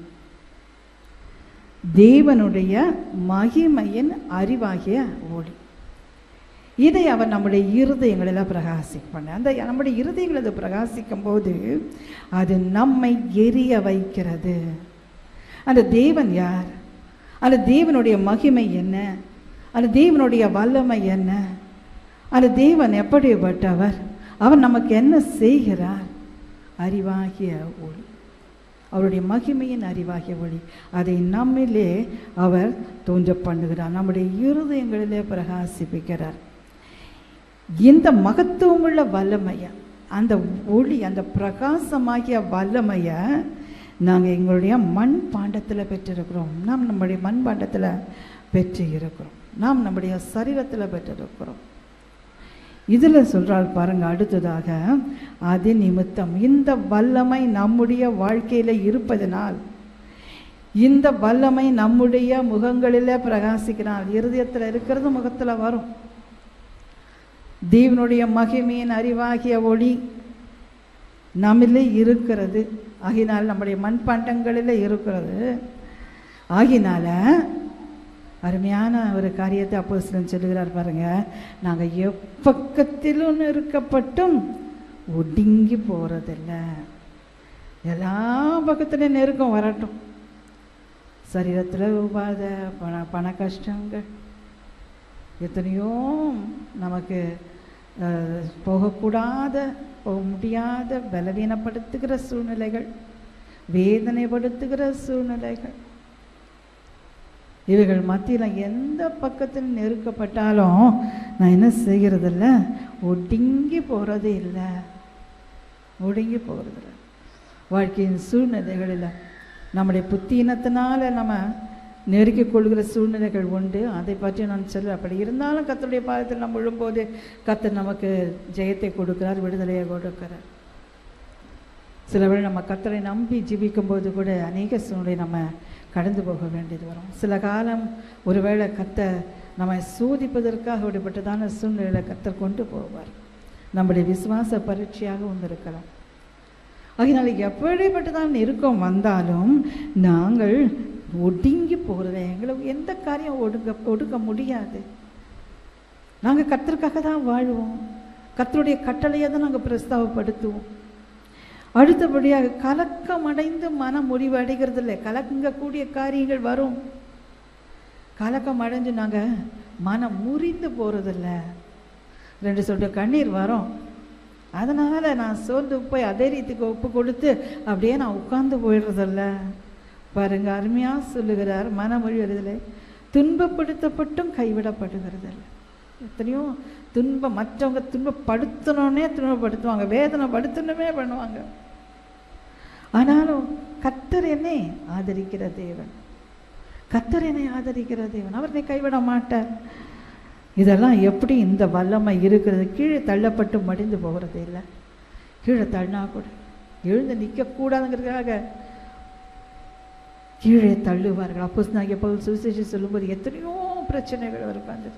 Speaker 1: தேவனுடைய மகிமையின் அறிவாகிய ஒளி இதை அவர் நம்முடைய இருதயங்களில் பிரகாசிப்பாங்க அந்த நம்முடைய இருதயங்களில் பிரகாசிக்கும் போது அது நம்மை எரிய வைக்கிறது அந்த தேவன் யார் அந்த தேவனுடைய மகிமை என்ன அந்த தேவனுடைய வல்லமை என்ன அந்த தேவன் எப்படிப்பட்டவர் அவர் நமக்கு என்ன செய்கிறார் அறிவாகிய ஒளி அவருடைய மகிமையின் அறிவாகிய ஒளி அதை நம்மிலே அவர் தோன்ற பண்ணுகிறார் நம்முடைய இருதயங்களிலே பிரகாசிப்பிக்கிறார் இந்த மகத்துவமுள்ள வல்லமைய அந்த ஒளி அந்த பிரகாசமாகிய வல்லமைய நாங்கள் எங்களுடைய மண் பாண்டத்தில் பெற்றிருக்கிறோம் நாம் நம்முடைய மண் பாண்டத்தில் பெற்று இருக்கிறோம் நாம் நம்முடைய சரீரத்தில் பெற்றிருக்கிறோம் இதில் சொல்றாள் பாருங்க அடுத்ததாக அது நிமித்தம் இந்த வல்லமை நம்முடைய வாழ்க்கையில் இருப்பதனால் இந்த வல்லமை நம்முடைய முகங்களில் பிரகாசிக்கிறார் இருதயத்தில் இருக்கிறது முகத்தில் வரும் தேவனுடைய மகிமையின் அறிவாகிய ஒளி நம்மிலே இருக்கிறது ஆகினால் நம்முடைய மண்பாண்டங்களில் இருக்கிறது ஆகினால அருமையான ஒரு காரியத்தை அப்போ சொல்லுகிறார் பாருங்க நாங்கள் எப்பக்கத்திலும் இருக்கப்பட்டும் ஒடுங்கி போகிறதில்ல எல்லா பக்கத்துலையும் நெருக்கம் வரட்டும் சரீரத்தில் உபாத பண பண கஷ்டங்கள் எத்தனையோ நமக்கு அஹ், போகக்கூடாத போக முடியாத பலவீனப்படுத்துகிற சூழ்நிலைகள் வேதனைப்படுத்துகிற சூழ்நிலைகள் இவைகள் மத்தியில் எந்த பக்கத்தில் நெருக்கப்பட்டாலும் நான் என்ன செய்கிறதில்ல ஒடுங்கி போகிறது இல்லை ஒடுங்கி போகிறதில்ல வாழ்க்கையின் சூழ்நிலைகளில் நம்முடைய புத்தியினத்தினால நம்ம நெருக்கிக் கொள்கிற சூழ்நிலைகள் உண்டு அதை பற்றி நான் சொல்ல அப்படி இருந்தாலும் கத்தருடைய பாதத்தில் நம்ம விழும்போது கத்தர் நமக்கு ஜெயத்தை கொடுக்கிறார் விடுதலையை கொடுக்கிறார் சில வேளை நம்ம கத்தரை நம்பி ஜீவிக்கும் போது கூட அநேக சூழ்நிலை நம்ம கடந்து போக வேண்டியது வரும் சில காலம் ஒருவேளை கத்த நம்மை சோதிப்பதற்காக அப்படிப்பட்டதான சூழ்நிலையில் கத்தர் கொண்டு போவார் நம்முடைய விசுவாச பரீட்சையாக இருக்கலாம் அதனால் எப்படிப்பட்டதான் நெருக்கம் வந்தாலும் நாங்கள் ஒடுங்கி போகிறது எங்களுக்கு எந்த காரியம் ஒடுங்க ஒடுக்க முடியாது நாங்கள் கத்தருக்காக தான் வாழ்வோம் கத்தருடைய கட்டளையை தான் நாங்கள் பிரஸ்தாவப்படுத்துவோம் அடுத்தபடியாக கலக்கம் அடைந்து மனம் முடிவு அடைகிறது இல்லை கலங்கக்கூடிய காரியங்கள் வரும் கலக்கம் அடைஞ்சு நாங்கள் மனம் முறிந்து போகிறதில்ல ரெண்டு சொட்டு கண்ணீர் வரும் அதனால் நான் சோர்ந்து போய் அதே ரீதிக்கு ஒப்பு கொடுத்து அப்படியே நான் உட்கார்ந்து போயிடுறதில்ல பாருங்க அருமையாக சொல்லுகிறார் மனமொழி வருதில்லை துன்பப்படுத்தப்பட்டும் கைவிடப்படுகிறதில்லை எத்தனையோ துன்பம் மற்றவங்க துன்பப்படுத்தணுன்னே துன்பப்படுத்துவாங்க வேதனை படுத்தணுமே பண்ணுவாங்க ஆனாலும் கத்தர் என்னை ஆதரிக்கிற தேவன் கத்தர் என்னை ஆதரிக்கிற தேவன் அவர் என்னை கைவிட மாட்டார் இதெல்லாம் எப்படி இந்த வல்லமை இருக்கிறது கீழே தள்ளப்பட்டு மடிந்து போகிறது இல்லை கீழே தள்ளினா கூட எழுந்து நிற்கக்கூடாதுங்கிறதுக்காக கீழே தள்ளுவார்கள் அப்போ நான் எப்போ சுவிசேஷம் சொல்லும்போது எத்தனையோ பிரச்சனைகள் வரும் வந்தது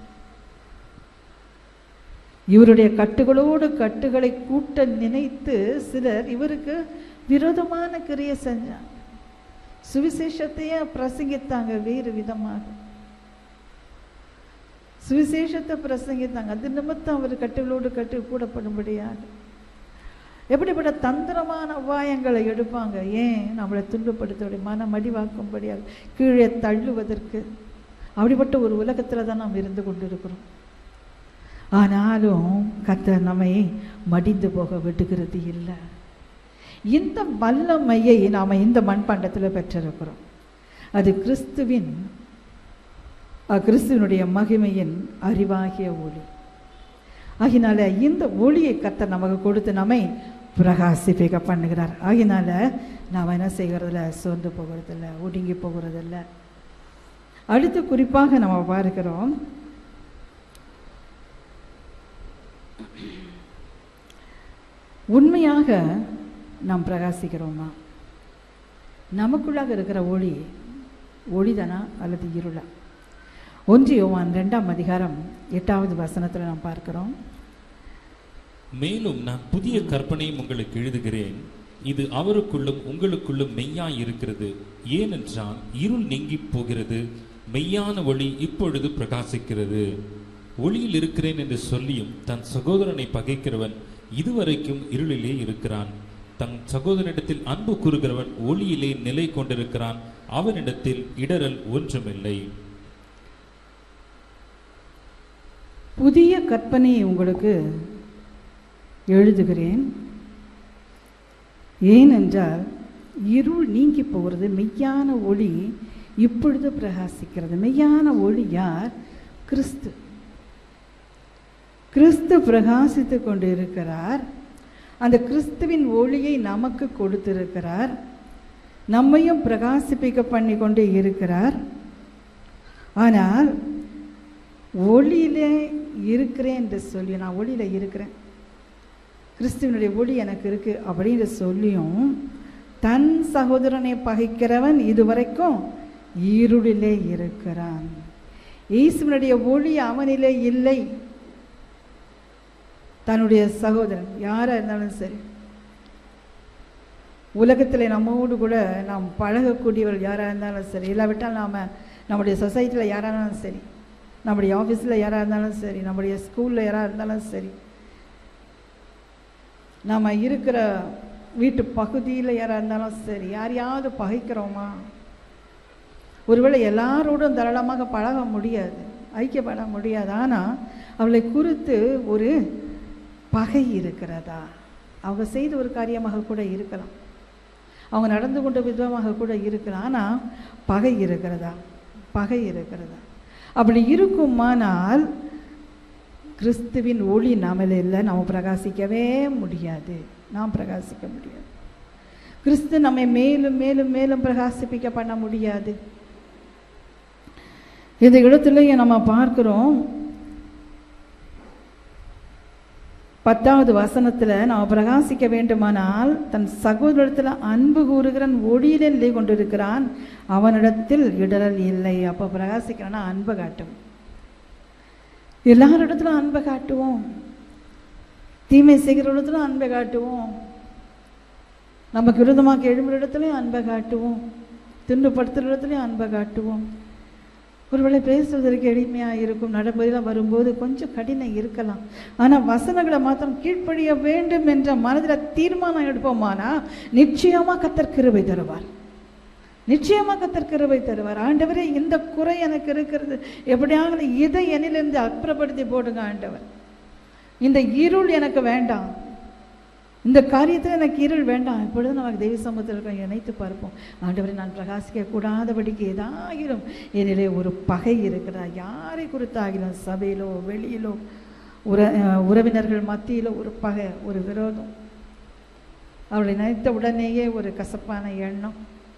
Speaker 1: இவருடைய கட்டுகளோடு கட்டுகளை கூட்ட நினைத்து சிலர் இவருக்கு விரோதமான கிரியை செஞ்சாங்க சுவிசேஷத்தையே பிரசங்கித்தாங்க வேறு விதமாக சுவிசேஷத்தை பிரசங்கித்தாங்க அது நிமித்தம் அவர் கட்டிலோடு கட்டி கூடப்படும்படியாக எப்படிப்பட்ட தந்திரமான உபாயங்களை எடுப்பாங்க ஏன் நம்மளை துன்பப்படுத்த மனம் அடிவாக்கும்படியாக கீழே தள்ளுவதற்கு அப்படிப்பட்ட ஒரு உலகத்தில் தான் நாம் இருந்து கொண்டிருக்கிறோம் ஆனாலும் கர்த்தர் நம்மை மடிந்து போக விடுகிறது இல்லை இந்த வல்லமையை நாம் இந்த மண்பாண்டத்தில் பெற்றிருக்கிறோம் அது கிறிஸ்துவின் அஹ், கிறிஸ்துவினுடைய மகிமையின் அறிவாகிய ஒளி ஆகினால இந்த ஒளியை கர்த்தர் நமக்கு கொடுத்து நம்மை பிரகாசிப்பிக்க பண்ணுகிறார் ஆகினால நாம் என்ன செய்கிறதில்ல சோர்ந்து போகிறதில்ல ஒடுங்கி போகிறதில்ல அடுத்து குறிப்பாக நம்ம பார்க்கிறோம் உண்மையாக நாம் பிரகாசிக்கிறோமா நமக்குள்ளாக இருக்கிற ஒளி ஒளிதானா அல்லது இருளா ஒன்று யோவான் ரெண்டாம் அதிகாரம் எட்டாவது வசனத்தில் நாம் பார்க்கிறோம்
Speaker 2: மேலும் நான் புதிய கற்பனையும் உங்களுக்கு எழுதுகிறேன் இது அவருக்குள்ளும் உங்களுக்குள்ளும் மெய்யாய் இருக்கிறது ஏனென்றால் இருள் நீங்கி போகிறது மெய்யான ஒளி இப்பொழுது பிரகாசிக்கிறது ஒளியில் இருக்கிறேன் என்று சொல்லியும் தன் சகோதரனை பகைக்கிறவன் இதுவரைக்கும் இருளிலே இருக்கிறான் தன் சகோதரனிடத்தில் அன்பு கூறுகிறவன் ஒளியிலே நிலை கொண்டிருக்கிறான் அவனிடத்தில் இடரல் ஒன்றுமில்லை
Speaker 1: புதிய கற்பனையை உங்களுக்கு எழுதுகிறேன் ஏனென்றால் இருள் நீங்கி போகிறது மெய்யான ஒளி இப்பொழுது பிரகாசிக்கிறது மெய்யான ஒளி யார் கிறிஸ்து கிறிஸ்து பிரகாசித்து கொண்டு இருக்கிறார் அந்த கிறிஸ்துவின் ஒளியை நமக்கு கொடுத்திருக்கிறார் நம்மையும் பிரகாசிப்பிக்க பண்ணி கொண்டு இருக்கிறார் ஆனால் ஒளியிலே இருக்கிறேன் என்று சொல்லி நான் ஒளியில இருக்கிறேன் கிறிஸ்துவனுடைய ஒளி எனக்கு இருக்கு அப்படின்னு சொல்லியும் தன் சகோதரனை பகைக்கிறவன் இதுவரைக்கும் இருளிலே இருக்கிறான் இயேசுவனுடைய ஒளி அவனிலே இல்லை தன்னுடைய சகோதரன் யாரா இருந்தாலும் சரி உலகத்தில் நம்மோடு கூட நாம் பழகக்கூடியவர்கள் யாராக இருந்தாலும் சரி இல்லாவிட்டால் நாம் நம்முடைய சொசைட்டியில் யாராக இருந்தாலும் சரி நம்முடைய ஆஃபீஸில் யாராக இருந்தாலும் சரி நம்முடைய ஸ்கூலில் யாராக இருந்தாலும் சரி நாம் இருக்கிற வீட்டு பகுதியில் யாராக இருந்தாலும் சரி யாரையாவது பகைக்கிறோமா ஒருவேளை எல்லாரோடும் தாராளமாக பழக முடியாது ஐக்கியப்பட முடியாது ஆனால் அவளை குறித்து ஒரு பகை இருக்கிறதா அவங்க செய்த ஒரு காரியமாக கூட இருக்கலாம் அவங்க நடந்து கொண்ட விதமாக கூட இருக்கலாம் ஆனால் பகை இருக்கிறதா பகை இருக்கிறதா அப்படி இருக்குமானால் கிறிஸ்துவின் ஒளி நம்மள இல்லை நாம் பிரகாசிக்கவே முடியாது நாம் பிரகாசிக்க முடியாது கிறிஸ்து நம்மை மேலும் மேலும் மேலும் பிரகாசிப்பிக்க பண்ண முடியாது இந்த இடத்துலயே நம்ம பார்க்கிறோம் பத்தாவது வசனத்துல நாம் பிரகாசிக்க வேண்டுமானால் தன் சகோதரத்தில் அன்பு கூறுகிறன் ஒளியிலே நிலை கொண்டிருக்கிறான் அவனிடத்தில் இடரல் இல்லை அப்போ பிரகாசிக்கிறான்னா அன்பை காட்டும் எல்லாரிடத்திலும் அன்பை காட்டுவோம் தீமை செய்கிற இடத்துலும் அன்பை காட்டுவோம் நமக்கு விருதமாக எழும்புற இடத்துலையும் அன்பை காட்டுவோம் துன்பப்படுத்துகிற இடத்துலையும் அன்பை காட்டுவோம் ஒருவேளை பேசுவதற்கு எளிமையாக இருக்கும் நடைமுறையில் வரும்போது கொஞ்சம் கடினம் இருக்கலாம் ஆனால் வசனங்களை மாத்திரம் கீழ்ப்படிய வேண்டும் என்ற மனதில் தீர்மானம் எடுப்போமானா நிச்சயமாக கத்தர் கிருபை தருவார் நிச்சயமாக கத்தர் கிருபை தருவார் ஆண்டவரே இந்த குறை எனக்கு இருக்கிறது எப்படியாவது இதை என்னிலிருந்து அப்புறப்படுத்தி போடுங்க ஆண்டவர் இந்த இருள் எனக்கு வேண்டாம் இந்த காரியத்தில் எனக்கு இருள் வேண்டாம் இப்பொழுது நமக்கு தெய்வ சமூகத்தில் இருக்க இணைத்து பார்ப்போம் ஆண்டவரை நான் பிரகாசிக்க கூடாதபடிக்கு ஏதாகிலும் என்னிலே ஒரு பகை இருக்கிறதா யாரை குறித்தாகிலும் சபையிலோ வெளியிலோ உற அஹ் உறவினர்கள் மத்தியிலோ ஒரு பகை ஒரு விரோதம் அவளை நினைத்த உடனேயே ஒரு கசப்பான எண்ணம்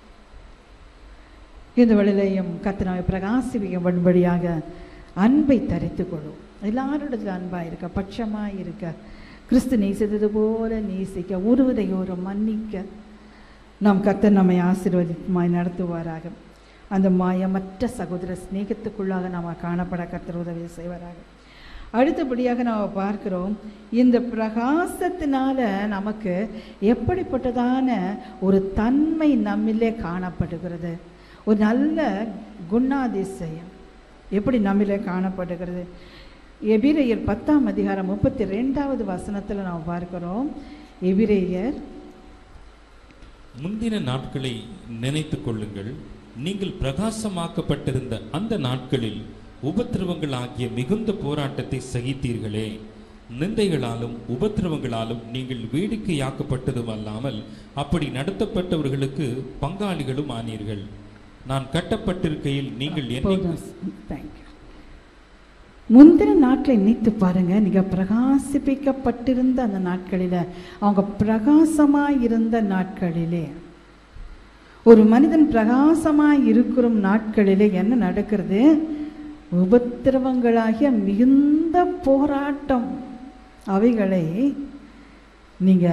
Speaker 1: இந்த வழியிலையும் கத்தனாவை பிரகாசிப்பிக்கும்படியாக அன்பை தரித்துக் கொள்ளும் எல்லாரிடத்துல அன்பா இருக்க பட்சமா இருக்க கிறிஸ்து நேசித்தது போல நேசிக்க ஒருவரையோரம் மன்னிக்க நாம் கத்தர் நம்மை ஆசீர்வதிமாய் நடத்துவாராக அந்த மாயமற்ற சகோதர சிநேகத்துக்குள்ளாக நாம் காணப்பட கத்தர் உதவி செய்வாராக அடுத்தபடியாக நாம் பார்க்கிறோம் இந்த பிரகாசத்தினால நமக்கு எப்படிப்பட்டதான ஒரு தன்மை நம்மிலே காணப்படுகிறது ஒரு நல்ல குணாதிசயம் எப்படி நம்மிலே காணப்படுகிறது எபிரேயர் பத்தாம் அதிகாரம் முப்பத்தி ரெண்டாவது வசனத்தில் நாம் பார்க்கிறோம் எபிரேயர்
Speaker 2: முந்தின நாட்களை நினைத்துக் கொள்ளுங்கள் நீங்கள் பிரகாசமாக்கப்பட்டிருந்த அந்த நாட்களில் உபத்திரவங்கள் ஆகிய மிகுந்த போராட்டத்தை சகித்தீர்களே நிந்தைகளாலும் உபத்திரவங்களாலும் நீங்கள் வேடிக்கையாக்கப்பட்டதும் அல்லாமல் அப்படி நடத்தப்பட்டவர்களுக்கு பங்காளிகளும் ஆனீர்கள் நான் கட்டப்பட்டிருக்கையில் நீங்கள் என்னை
Speaker 1: தேங்க்யூ முந்தின நாட்களை நினைத்து பாருங்க நீங்க பிரகாசிப்பிக்கப்பட்டிருந்த அந்த நாட்களில அவங்க பிரகாசமாய் இருந்த நாட்களிலே ஒரு மனிதன் பிரகாசமாய் இருக்கிற நாட்களிலே என்ன நடக்கிறது உபத்திரவங்களாகிய மிகுந்த போராட்டம் அவைகளை நீங்க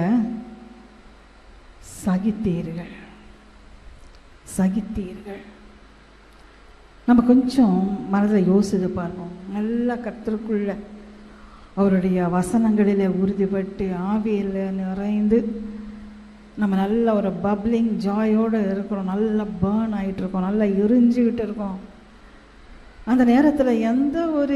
Speaker 1: சகித்தீர்கள் சகித்தீர்கள் நம்ம கொஞ்சம் மனதில் யோசித்து பார்ப்போம் நல்லா கர்த்தருக்குள்ள அவருடைய வசனங்களில் உறுதிப்பட்டு ஆவியில் நிறைந்து நம்ம நல்ல ஒரு பப்ளிங் ஜாயோடு இருக்கிறோம் நல்லா பேர்ன் ஆகிட்டு இருக்கோம் நல்லா எரிஞ்சுக்கிட்டு இருக்கோம் அந்த நேரத்தில் எந்த ஒரு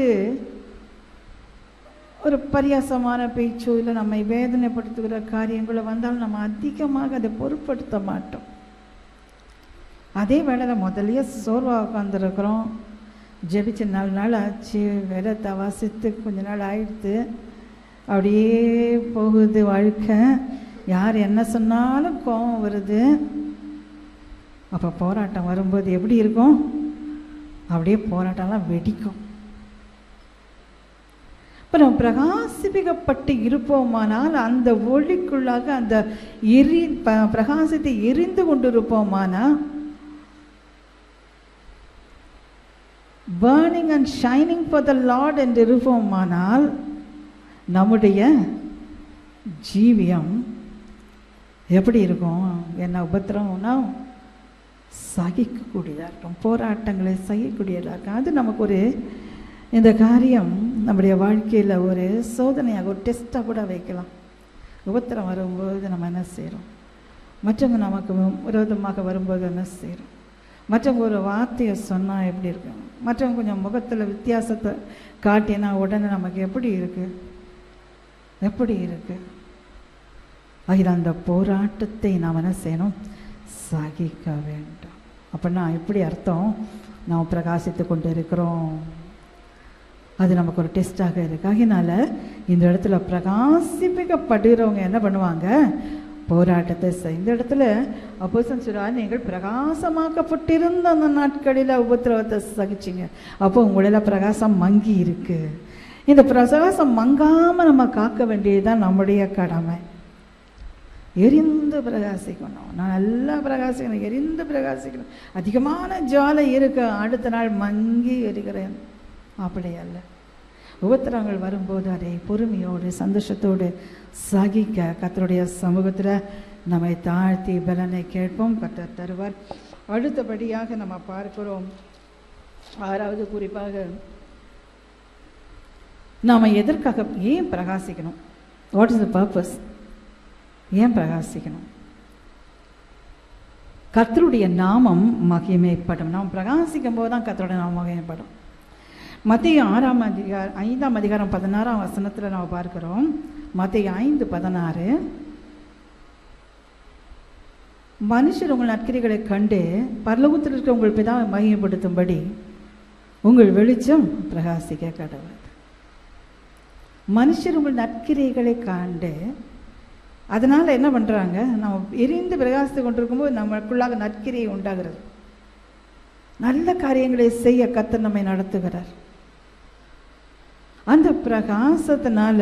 Speaker 1: ஒரு பரியாசமான பேச்சோ இல்லை நம்மை வேதனைப்படுத்துகிற காரியங்களோ வந்தாலும் நம்ம அதிகமாக அதை பொருட்படுத்த மாட்டோம் அதே வேளையில் முதல்லயே சோர்வாக உட்காந்துருக்குறோம் ஜெபிச்சு நாலு நாள் ஆச்சு வேதத்தை வாசித்து கொஞ்ச நாள் ஆயிடுத்து அப்படியே போகுது வாழ்க்கை யார் என்ன சொன்னாலும் கோபம் வருது அப்போ போராட்டம் வரும்போது எப்படி இருக்கும் அப்படியே போராட்டம்லாம் வெடிக்கும் இப்போ நம்ம பிரகாசிப்பிக்கப்பட்டு இருப்போமானால் அந்த ஒளிக்குள்ளாக அந்த எரி ப பிரகாசத்தை எரிந்து கொண்டிருப்போமானால் burning and shining for the Lord என்று இருப்போமானால் நம்முடைய ஜீவியம் எப்படி இருக்கும் என்ன உபத்திரம்னா சகிக்கக்கூடியதாக இருக்கும் போராட்டங்களை சகிக்கக்கூடியதாக இருக்கும் அது நமக்கு ஒரு இந்த காரியம் நம்முடைய வாழ்க்கையில் ஒரு சோதனையாக ஒரு டெஸ்ட்டாக கூட வைக்கலாம் உபத்திரம் வரும்போது நம்ம என்ன செய்கிறோம் மற்றவங்க நமக்கு விரோதமாக வரும்போது என்ன செய்கிறோம் மற்றவங்க ஒரு வார்த்தையை சொன்னால் எப்படி இருக்கும் மற்றவங்க கொஞ்சம் முகத்தில் வித்தியாசத்தை காட்டினா உடனே நமக்கு எப்படி இருக்குது எப்படி இருக்குது அதில் அந்த போராட்டத்தை நாம் என்ன செய்யணும் சகிக்க வேண்டும் அப்படின்னா எப்படி அர்த்தம் நாம் பிரகாசித்து கொண்டு இருக்கிறோம் அது நமக்கு ஒரு டெஸ்டாக இருக்கு அதனால இந்த இடத்துல பிரகாசிப்பிக்கப்படுகிறவங்க என்ன பண்ணுவாங்க போராட்டத்தை செய் இந்த இடத்துல அப்போசன் சொல்றார் நீங்கள் பிரகாசமாக்கப்பட்டிருந்த அந்த நாட்களில் உபத்திரவத்தை சகிச்சிங்க அப்போ உங்களெல்லாம் பிரகாசம் மங்கி இருக்கு இந்த பிரகாசம் மங்காம நம்ம காக்க வேண்டியதுதான் நம்முடைய கடமை எரிந்து பிரகாசிக்கணும் நான் நல்லா பிரகாசிக்கணும் எரிந்து பிரகாசிக்கணும் அதிகமான ஜுவாலை இருக்கு அடுத்த நாள் மங்கி எரிகிறேன் அப்படி அல்ல உபத்திரங்கள் வரும்போது அதை பொறுமையோடு சந்தோஷத்தோடு சகிக்க கத்தருடைய சமூகத்தில் நம்மை தாழ்த்தி பலனை கேட்போம் கத்தர் தருவார் அடுத்தபடியாக நம்ம பார்க்கிறோம் ஆறாவது குறிப்பாக நாம் எதற்காக ஏன் பிரகாசிக்கணும் வாட் இஸ் த பர்பஸ் ஏன் பிரகாசிக்கணும் கர்த்தருடைய நாமம் மகிமைப்படும் நாம் பிரகாசிக்கும் போது தான் கர்த்தருடைய நாமம் மகிமைப்படும் மத்திய ஆறாம் அதிகாரம் ஐந்தாம் அதிகாரம் பதினாறாம் வசனத்தில் நாம் பார்க்கிறோம் மத்திய ஐந்து பதினாறு மனுஷர் உங்கள் நற்கிரிகளை கண்டு பரலோகத்தில் இருக்க உங்கள் பிதாவை மகிமைப்படுத்தும்படி உங்கள் வெளிச்சம் பிரகாசிக்க கடவுள் மனுஷர் உங்கள் நற்கிரைகளை காண்டு அதனால் என்ன பண்ணுறாங்க நம்ம எரிந்து பிரகாசித்து கொண்டிருக்கும்போது நமக்குள்ளாக நற்கிரை உண்டாகிறது நல்ல காரியங்களை செய்ய கத்தர் நம்மை நடத்துகிறார் அந்த பிரகாசத்தினால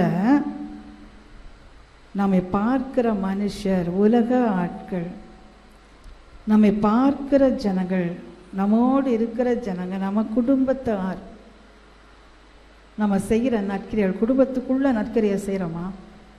Speaker 1: நம்மை பார்க்கிற மனுஷர் உலக ஆட்கள் நம்மை பார்க்கிற ஜனங்கள் நம்மோடு இருக்கிற ஜனங்க நம்ம குடும்பத்தார் நம்ம செய்கிற நற்கிரைகள் குடும்பத்துக்குள்ள நற்கிரையை செய்கிறோமா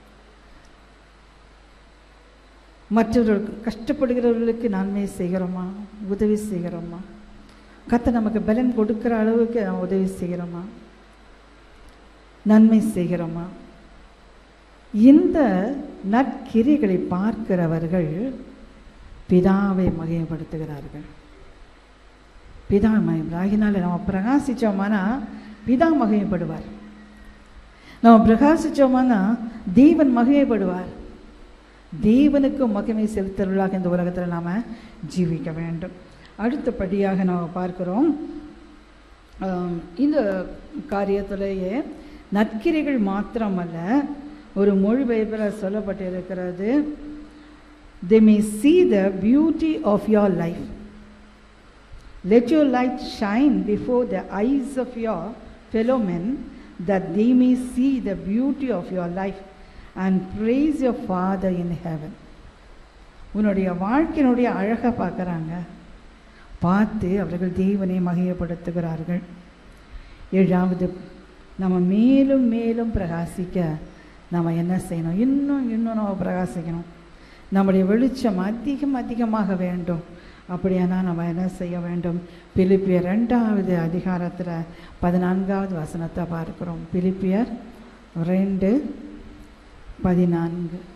Speaker 1: மற்றவர்களுக்கு கஷ்டப்படுகிறவர்களுக்கு நன்மை செய்கிறோமா உதவி செய்கிறோமா கத்தை நமக்கு பலன் கொடுக்கிற அளவுக்கு நாம் உதவி செய்கிறோமா நன்மை செய்கிறோமா இந்த நற்கிரிகளை பார்க்கிறவர்கள் பிதாவை மகிமைப்படுத்துகிறார்கள் பிதா மகிமைனால நம்ம பிரகாசிச்சோமானா பிதா மகிமைப்படுவார் நம்ம பிரகாசிச்சோமானா தேவன் மகிமைப்படுவார் தேவனுக்கு மகிமை செலுத்துவர்களாக இந்த உலகத்தில் நாம் ஜீவிக்க வேண்டும் அடுத்தபடியாக நாம் பார்க்கிறோம் ஆம், இந்த காரியத்திலேயே நற்கிரைகள் மாத்திரமல்ல ஒரு மொழிபெயர்ப்பில் சொல்லப்பட்டிருக்கிறது they may see the beauty of your life let your light shine before the eyes of your fellow men that they may see the beauty of your life and praise your father in heaven உன்னுடைய வாழ்க்கையினுடைய அழகை பார்க்குறாங்க பார்த்து அவர்கள் தேவனை மகிமைப்படுத்துகிறார்கள் ஏழாவது நம்ம மேலும் மேலும் பிரகாசிக்க நம்ம என்ன செய்யணும் இன்னும் இன்னும் நம்ம பிரகாசிக்கணும் நம்முடைய வெளிச்சம் அதிகம் அதிகமாக வேண்டும் அப்படியானா நம்ம என்ன செய்ய வேண்டும் பிலிப்பியர் ரெண்டாவது அதிகாரத்தில் பதினான்காவது வசனத்தை பார்க்கிறோம் பிலிப்பியர் ரெண்டு பதினான்கு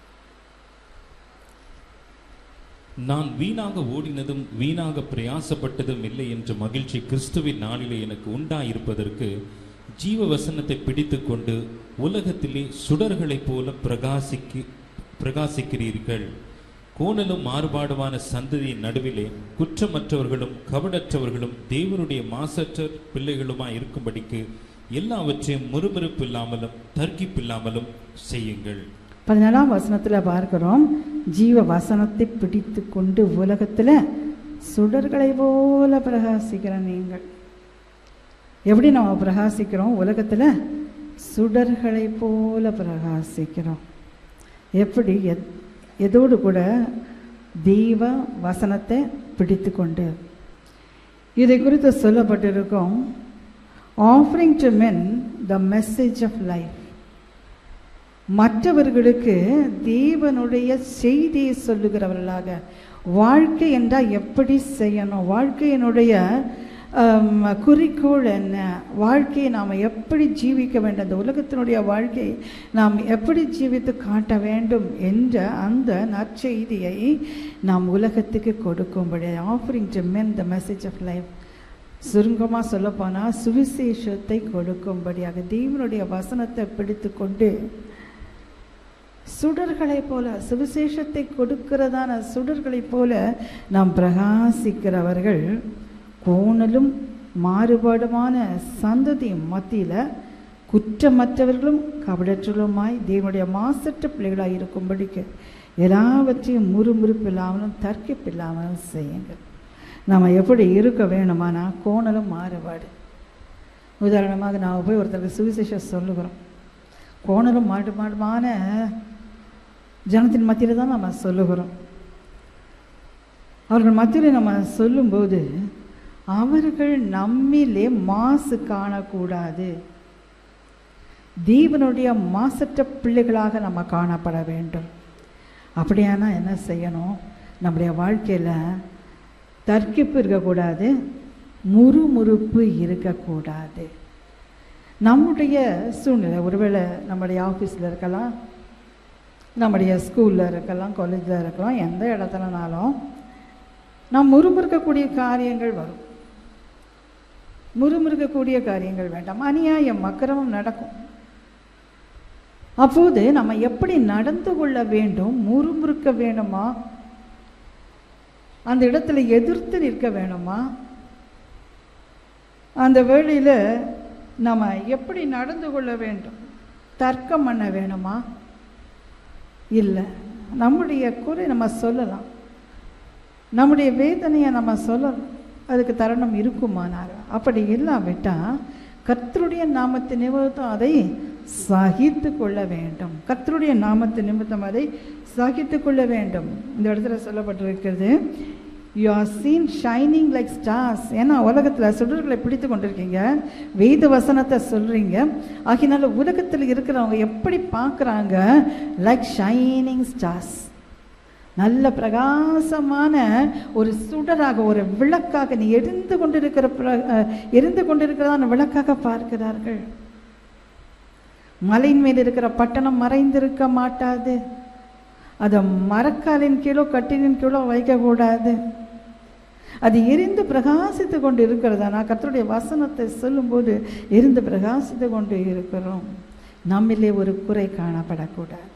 Speaker 2: நான் வீணாக ஓடினதும் வீணாக பிரயாசப்பட்டதும் இல்லை என்ற மகிழ்ச்சி கிறிஸ்துவின் நாளிலே எனக்கு உண்டாயிருப்பதற்கு ஜீவ வசனத்தை பிடித்துக்கொண்டு உலகத்திலே சுடர்களைப் போல பிரகாசிக்கு பிரகாசிக்கிறீர்கள் கோணலும் மாறுபாடுமான சந்ததியின் நடுவிலே குற்றமற்றவர்களும் கபடற்றவர்களும் தேவனுடைய மாசற்ற பிள்ளைகளுமாய் இருக்கும்படிக்கு எல்லாவற்றையும் முறுமுறுப்பு இல்லாமலும் தர்க்கிப்பில்லாமலும் செய்யுங்கள்
Speaker 1: பதினாலாம் வசனத்தில் பார்க்கிறோம் ஜீவ வசனத்தை பிடித்து கொண்டு உலகத்தில் சுடர்களை போல பிரகாசிக்கிற நீங்கள் எப்படி நம்ம பிரகாசிக்கிறோம் உலகத்தில் சுடர்களை போல பிரகாசிக்கிறோம் எப்படி எத் எதோடு கூட தெய்வ வசனத்தை பிடித்து கொண்டு இதை குறித்து சொல்லப்பட்டிருக்கும் offering to men the message of life மற்றவர்களுக்கு தேவனுடைய செய்தியை சொல்லுகிறவர்களாக வாழ்க்கை என்றால் எப்படி செய்யணும் வாழ்க்கையினுடைய ஆம், குறிக்கோள் என்ன வாழ்க்கையை நாம் எப்படி ஜீவிக்க வேண்டும் அந்த உலகத்தினுடைய வாழ்க்கையை நாம் எப்படி ஜீவித்து காட்ட வேண்டும் என்ற அந்த நற்செய்தியை நாம் உலகத்துக்கு கொடுக்கும்படி offering to men the message of life சுருங்கமாக சொல்லப்போனால் சுவிசேஷத்தை கொடுக்கும்படியாக தேவனுடைய வசனத்தை பிடித்து கொண்டு சுடர்களைப் போல சுவிசேஷத்தை கொடுக்கிறதான சுடர்களைப் போல நாம் பிரகாசிக்கிறவர்கள் கோணலும் மாறுபாடுமான சந்ததி மத்தியில் குற்றமற்றவர்களும் கபடற்றலுமாய் தேவனுடைய மாசற்ற பிள்ளைகளாய் இருக்கும்படிக்கு எல்லாவற்றையும் முறுமுறுப்பு இல்லாமலும் தர்க்கிப்பு இல்லாமலும் செய்யுங்கள் நம்ம எப்படி இருக்க வேணுமானா கோணலும் மாறுபாடு உதாரணமாக நாம் போய் ஒருத்தருக்கு சுவிசேஷம் சொல்லுகிறோம் கோணலும் மாறுபாடுமான ஜனத்தின் மத்தியில் தான் நம்ம சொல்லுகிறோம் அவர்கள் மத்தியில் நம்ம சொல்லும்போது அவர்கள் நம்மிலே மாசு காணக்கூடாது தேவனுடைய மாசற்ற பிள்ளைகளாக நம்ம காணப்பட வேண்டும் அப்படியானா என்ன செய்யணும் நம்முடைய வாழ்க்கையில் தர்க்கிப்பு இருக்கக்கூடாது முறுமுறுப்பு இருக்கக்கூடாது நம்முடைய சூழ்நிலை ஒருவேளை நம்முடைய ஆஃபீஸில் இருக்கலாம் நம்முடைய ஸ்கூலில் இருக்கலாம் காலேஜில் இருக்கலாம் எந்த இடத்துலனாலும் நாம் முறுமுறுக்கக்கூடிய காரியங்கள் வரும் முறுமுறுக்கக்கூடிய காரியங்கள் வேண்டாம் அநியாயம் அக்கிரமம் நடக்கும் அப்போது நம்ம எப்படி நடந்து கொள்ள வேண்டும் முறுமுறுக்க வேணுமா அந்த இடத்துல எதிர்த்து நிற்க வேணுமா அந்த வேளையில் நம்ம எப்படி நடந்து கொள்ள வேண்டும் தர்க்கம் பண்ண வேணுமா இல்லை நம்முடைய குறை நம்ம சொல்லலாம் நம்முடைய வேதனையை நம்ம சொல்லலாம் அதுக்கு தருணம் இருக்குமானார் அப்படி இல்லாவிட்டால் கர்த்தருடைய நாமத்து நிமித்தம் அதை சகித்து கொள்ள வேண்டும் கர்த்தருடைய நாமத்து நிமித்தம் அதை சகித்து கொள்ள வேண்டும் இந்த இடத்துல சொல்லப்பட்டிருக்கிறது you are seen shining like stars ஏன்னா உலகத்தில் சுடர்களை பிடித்து கொண்டிருக்கீங்க வேத வசனத்தை சொல்கிறீங்க ஆகினால உலகத்தில் இருக்கிறவங்க எப்படி பார்க்குறாங்க லைக் ஷைனிங் ஸ்டார்ஸ் நல்ல பிரகாசமான ஒரு சுடராக ஒரு விளக்காக நீ எரிந்து கொண்டிருக்கிற பிர- அஹ், எரிந்து கொண்டிருக்கிறதான விளக்காக பார்க்கிறார்கள் மலையின் மேல் இருக்கிற பட்டணம் மறைந்திருக்க மாட்டாது அதை மரக்காலின் கீழோ கட்டிலின் கீழோ வைக்கக்கூடாது அது எரிந்து பிரகாசித்து கொண்டு இருக்கிறதா நான் கர்த்தருடைய வசனத்தை சொல்லும்போது எரிந்து பிரகாசித்து கொண்டு இருக்கிறோம் நம்மிலே ஒரு குறை காணப்படக்கூடாது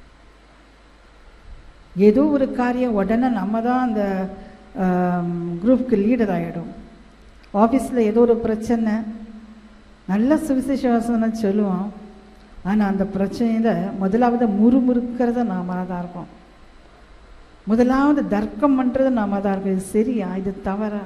Speaker 1: ஏதோ ஒரு காரியம் உடனே நம்ம தான் அந்த குரூப்புக்கு லீடர் ஆகிடும் ஆஃபீஸில் ஏதோ ஒரு பிரச்சனை நல்ல சுவிசேஷ வசனம் சொல்லுவோம் ஆனால் அந்த பிரச்சனையில் முதலாவது முறுமுறுக்கிறது நாம தான் இருக்கோம் முதலாவது தர்க்கம் பண்ணுறது நாம தான் இருக்கோம் இது சரியா இது தவறா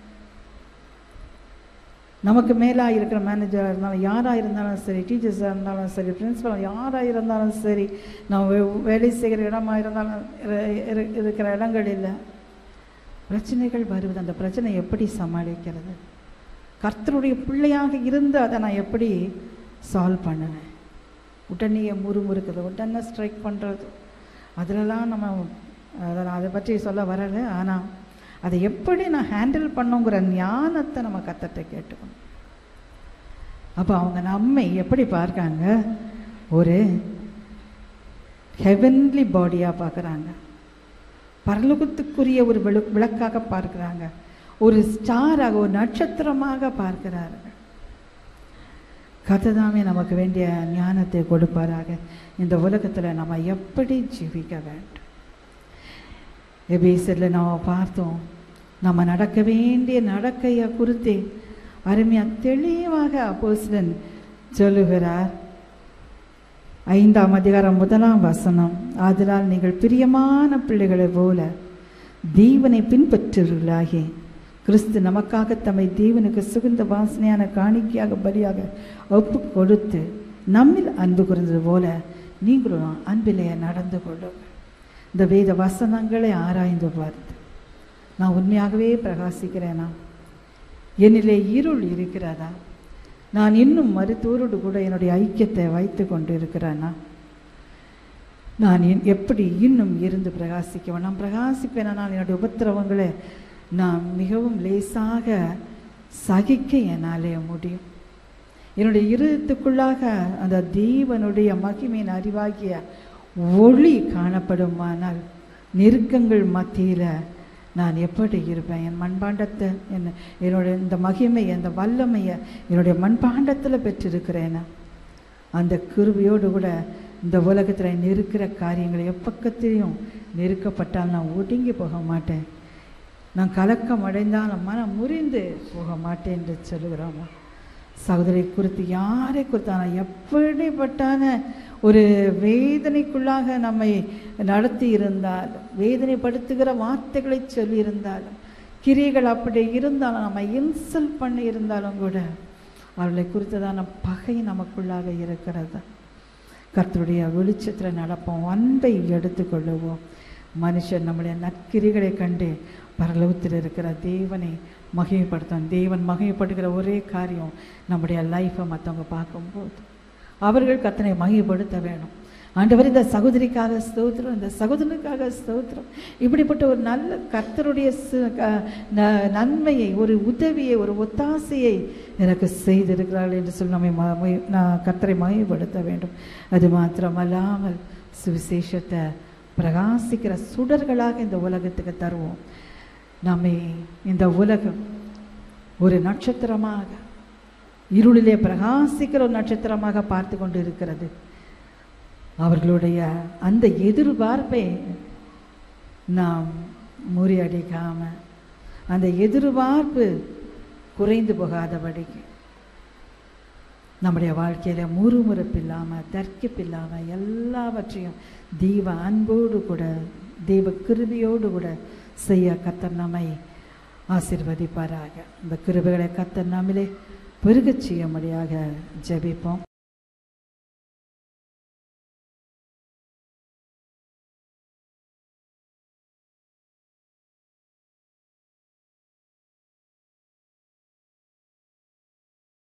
Speaker 1: நமக்கு மேலாக இருக்கிற மேனேஜராக இருந்தாலும் யாராக இருந்தாலும் சரி டீச்சர்ஸாக இருந்தாலும் சரி பிரின்ஸிபல் யாராக இருந்தாலும் சரி நான் வே- வேலை செய்கிற இடமா இருந்தாலும் இரு- இரு- இருக்கிற இடங்களில் பிரச்சனைகள் வருவது அந்த பிரச்சனை எப்படி சமாளிக்கிறது கர்த்தருடைய பிள்ளையாக இருந்து அதை நான் எப்படி சால்வ் பண்ணுவேன் உடனே முறுமுறுக்குது உடனே ஸ்ட்ரைக் பண்ணுறது அதிலலாம் நம்ம அதை நான் அதை பற்றி சொல்ல வரலை ஆனால் அதை எப்படி நான் ஹேண்டில் பண்ணுங்கிற ஞானத்தை நம்ம கத்தட்ட கேட்டுக்கணும் அப்போ அவங்க நம்மை எப்படி பார்க்காங்க ஒரு ஹெவன்லி பாடியாக பார்க்குறாங்க பரலோகத்துக்குரிய ஒரு விளு விளக்காக பார்க்குறாங்க ஒரு ஸ்டாராக ஒரு நட்சத்திரமாக பார்க்கிறார்கள் கத்ததாமே நமக்கு வேண்டிய ஞானத்தை கொடுப்பாராக இந்த உலகத்தில் நம்ம எப்படி ஜீவிக்க வேண்டும் எபேசரில் நாம் பார்த்தோம் நம்ம நடக்க வேண்டிய நடக்கையை குறித்து அருமையாக தெளிவாக அப்போஸ்தலன் சொல்லுகிறார் ஐந்தாம் அதிகாரம் முதலாம் வசனம் ஆதலால் நீங்கள் பிரியமான பிள்ளைகளைப் போல தேவனை பின்பற்றுவர்களாகி கிறிஸ்து நமக்காக தம்மை தேவனுக்கு சுகுந்த வாசனையான காணிக்கையாக பலியாக ஒப்பு கொடுத்து நம்மில் அன்பு கூர்ந்தது போல நீங்களும் அன்பிலே நடந்து கொள்ளுங்கள் இந்த வேத வசனங்களை ஆராய்ந்து பார்த்து நான் உண்மையாகவே பிரகாசிக்கிறேனா என்னிலே இருள் இருக்கிறதா நான் இன்னும் மருத்துவரோடு கூட என்னுடைய ஐக்கியத்தை வைத்து கொண்டு இருக்கிறேனா நான் என்- எப்படி இன்னும் இருந்து பிரகாசிக்குவேன் நான் பிரகாசிப்பேனால் என்னுடைய உபத்திரவங்களை நான் மிகவும் லேசாக சகிக்க என்னாலே முடியும் என்னுடைய இருதயத்துக்குள்ளாக அந்த தேவனுடைய மகிமையின் அறிவாகிய ஒளி காணப்படுமானால் நெருக்கங்கள் மத்தியில் நான் எப்படி இருப்பேன் என் மண்பாண்டத்தை என்ன என்னுடைய இந்த மகிமை அந்த வல்லமையை என்னுடைய மண்பாண்டத்தில் பெற்றிருக்கிறேனா அந்த கிருபையோடு கூட இந்த உலகத்தில் நெருக்கிற காரியங்களை எப்பக்கத்திலையும் நெருக்கப்பட்டால் நான் ஒடுங்கி போக மாட்டேன் நான் கலக்கம் அடைந்தால் மனம் முறிந்து போக மாட்டேன் என்று சொல்லுகிறோமா சகோதரி குறித்து யாரை குறித்தான எப்படிப்பட்டான ஒரு வேதனைக்குள்ளாக நம்மை நடத்தி இருந்தாலும் வேதனைப்படுத்துகிற வார்த்தைகளை சொல்லியிருந்தாலும் கிரியைகள் அப்படி இருந்தாலும் நம்ம இன்சல்ட் பண்ணி இருந்தாலும் கூட அவர்களை குறித்ததான பகை நமக்குள்ளாக இருக்கிறது கர்த்தருடைய வெளிச்சத்தில் நடப்போம் அன்பை எடுத்துக்கொள்ளுவோம் மனுஷன் நம்முடைய நற்கிரிகளை கண்டு பரலோகத்தில் இருக்கிற தேவனை மகிமைப்படுத்தும் தேவன் மகிமைப்படுகிற ஒரே காரியம் நம்முடைய லைஃப்பை மற்றவங்க பார்க்கும்போது அவர்கள் கத்தனை மகிமைப்படுத்த வேணும் ஆண்டவர் இந்த சகோதரிக்காக ஸ்தோத்திரம் இந்த சகோதரனுக்காக ஸ்தோத்திரம் இப்படிப்பட்ட ஒரு நல்ல கர்த்தருடைய சு- க- ந- நன்மையை ஒரு உதவியை ஒரு ஒத்தாசையை எனக்கு செய்திருக்கிறார்கள் என்று சொல்லி நம்மை ம- மகி- நான் கர்த்தரை மகிமைப்படுத்த வேண்டும் அது மாத்திரமல்லாமல் சுவிசேஷத்தை பிரகாசிக்கிற சுடர்களாக இந்த உலகத்துக்கு தருவோம் நம்மை இந்த உலகம் ஒரு நட்சத்திரமாக இருளிலே பிரகாசிக்கிற ஒரு நட்சத்திரமாக பார்த்து கொண்டு இருக்கிறது அவர்களுடைய அந்த எதிர்பார்ப்பை நாம் முறியடிக்காம அந்த எதிர்பார்ப்பு குறைந்து போகாதபடிக்கு நம்முடைய வாழ்க்கையில முறுமுறுப்பு இல்லாமல் தர்க்கிப்பு இல்லாமல் எல்லாவற்றையும் தெய்வ அன்போடு கூட தெய்வ கிருபியோடு கூட செய்ய கத்தர் நம்மை ஆசீர்வதிப்பாராக இந்த கிருபைகளை கத்தர் நம்மிலே பெருகச் செய்யும்படியாக ஜெபிப்போம்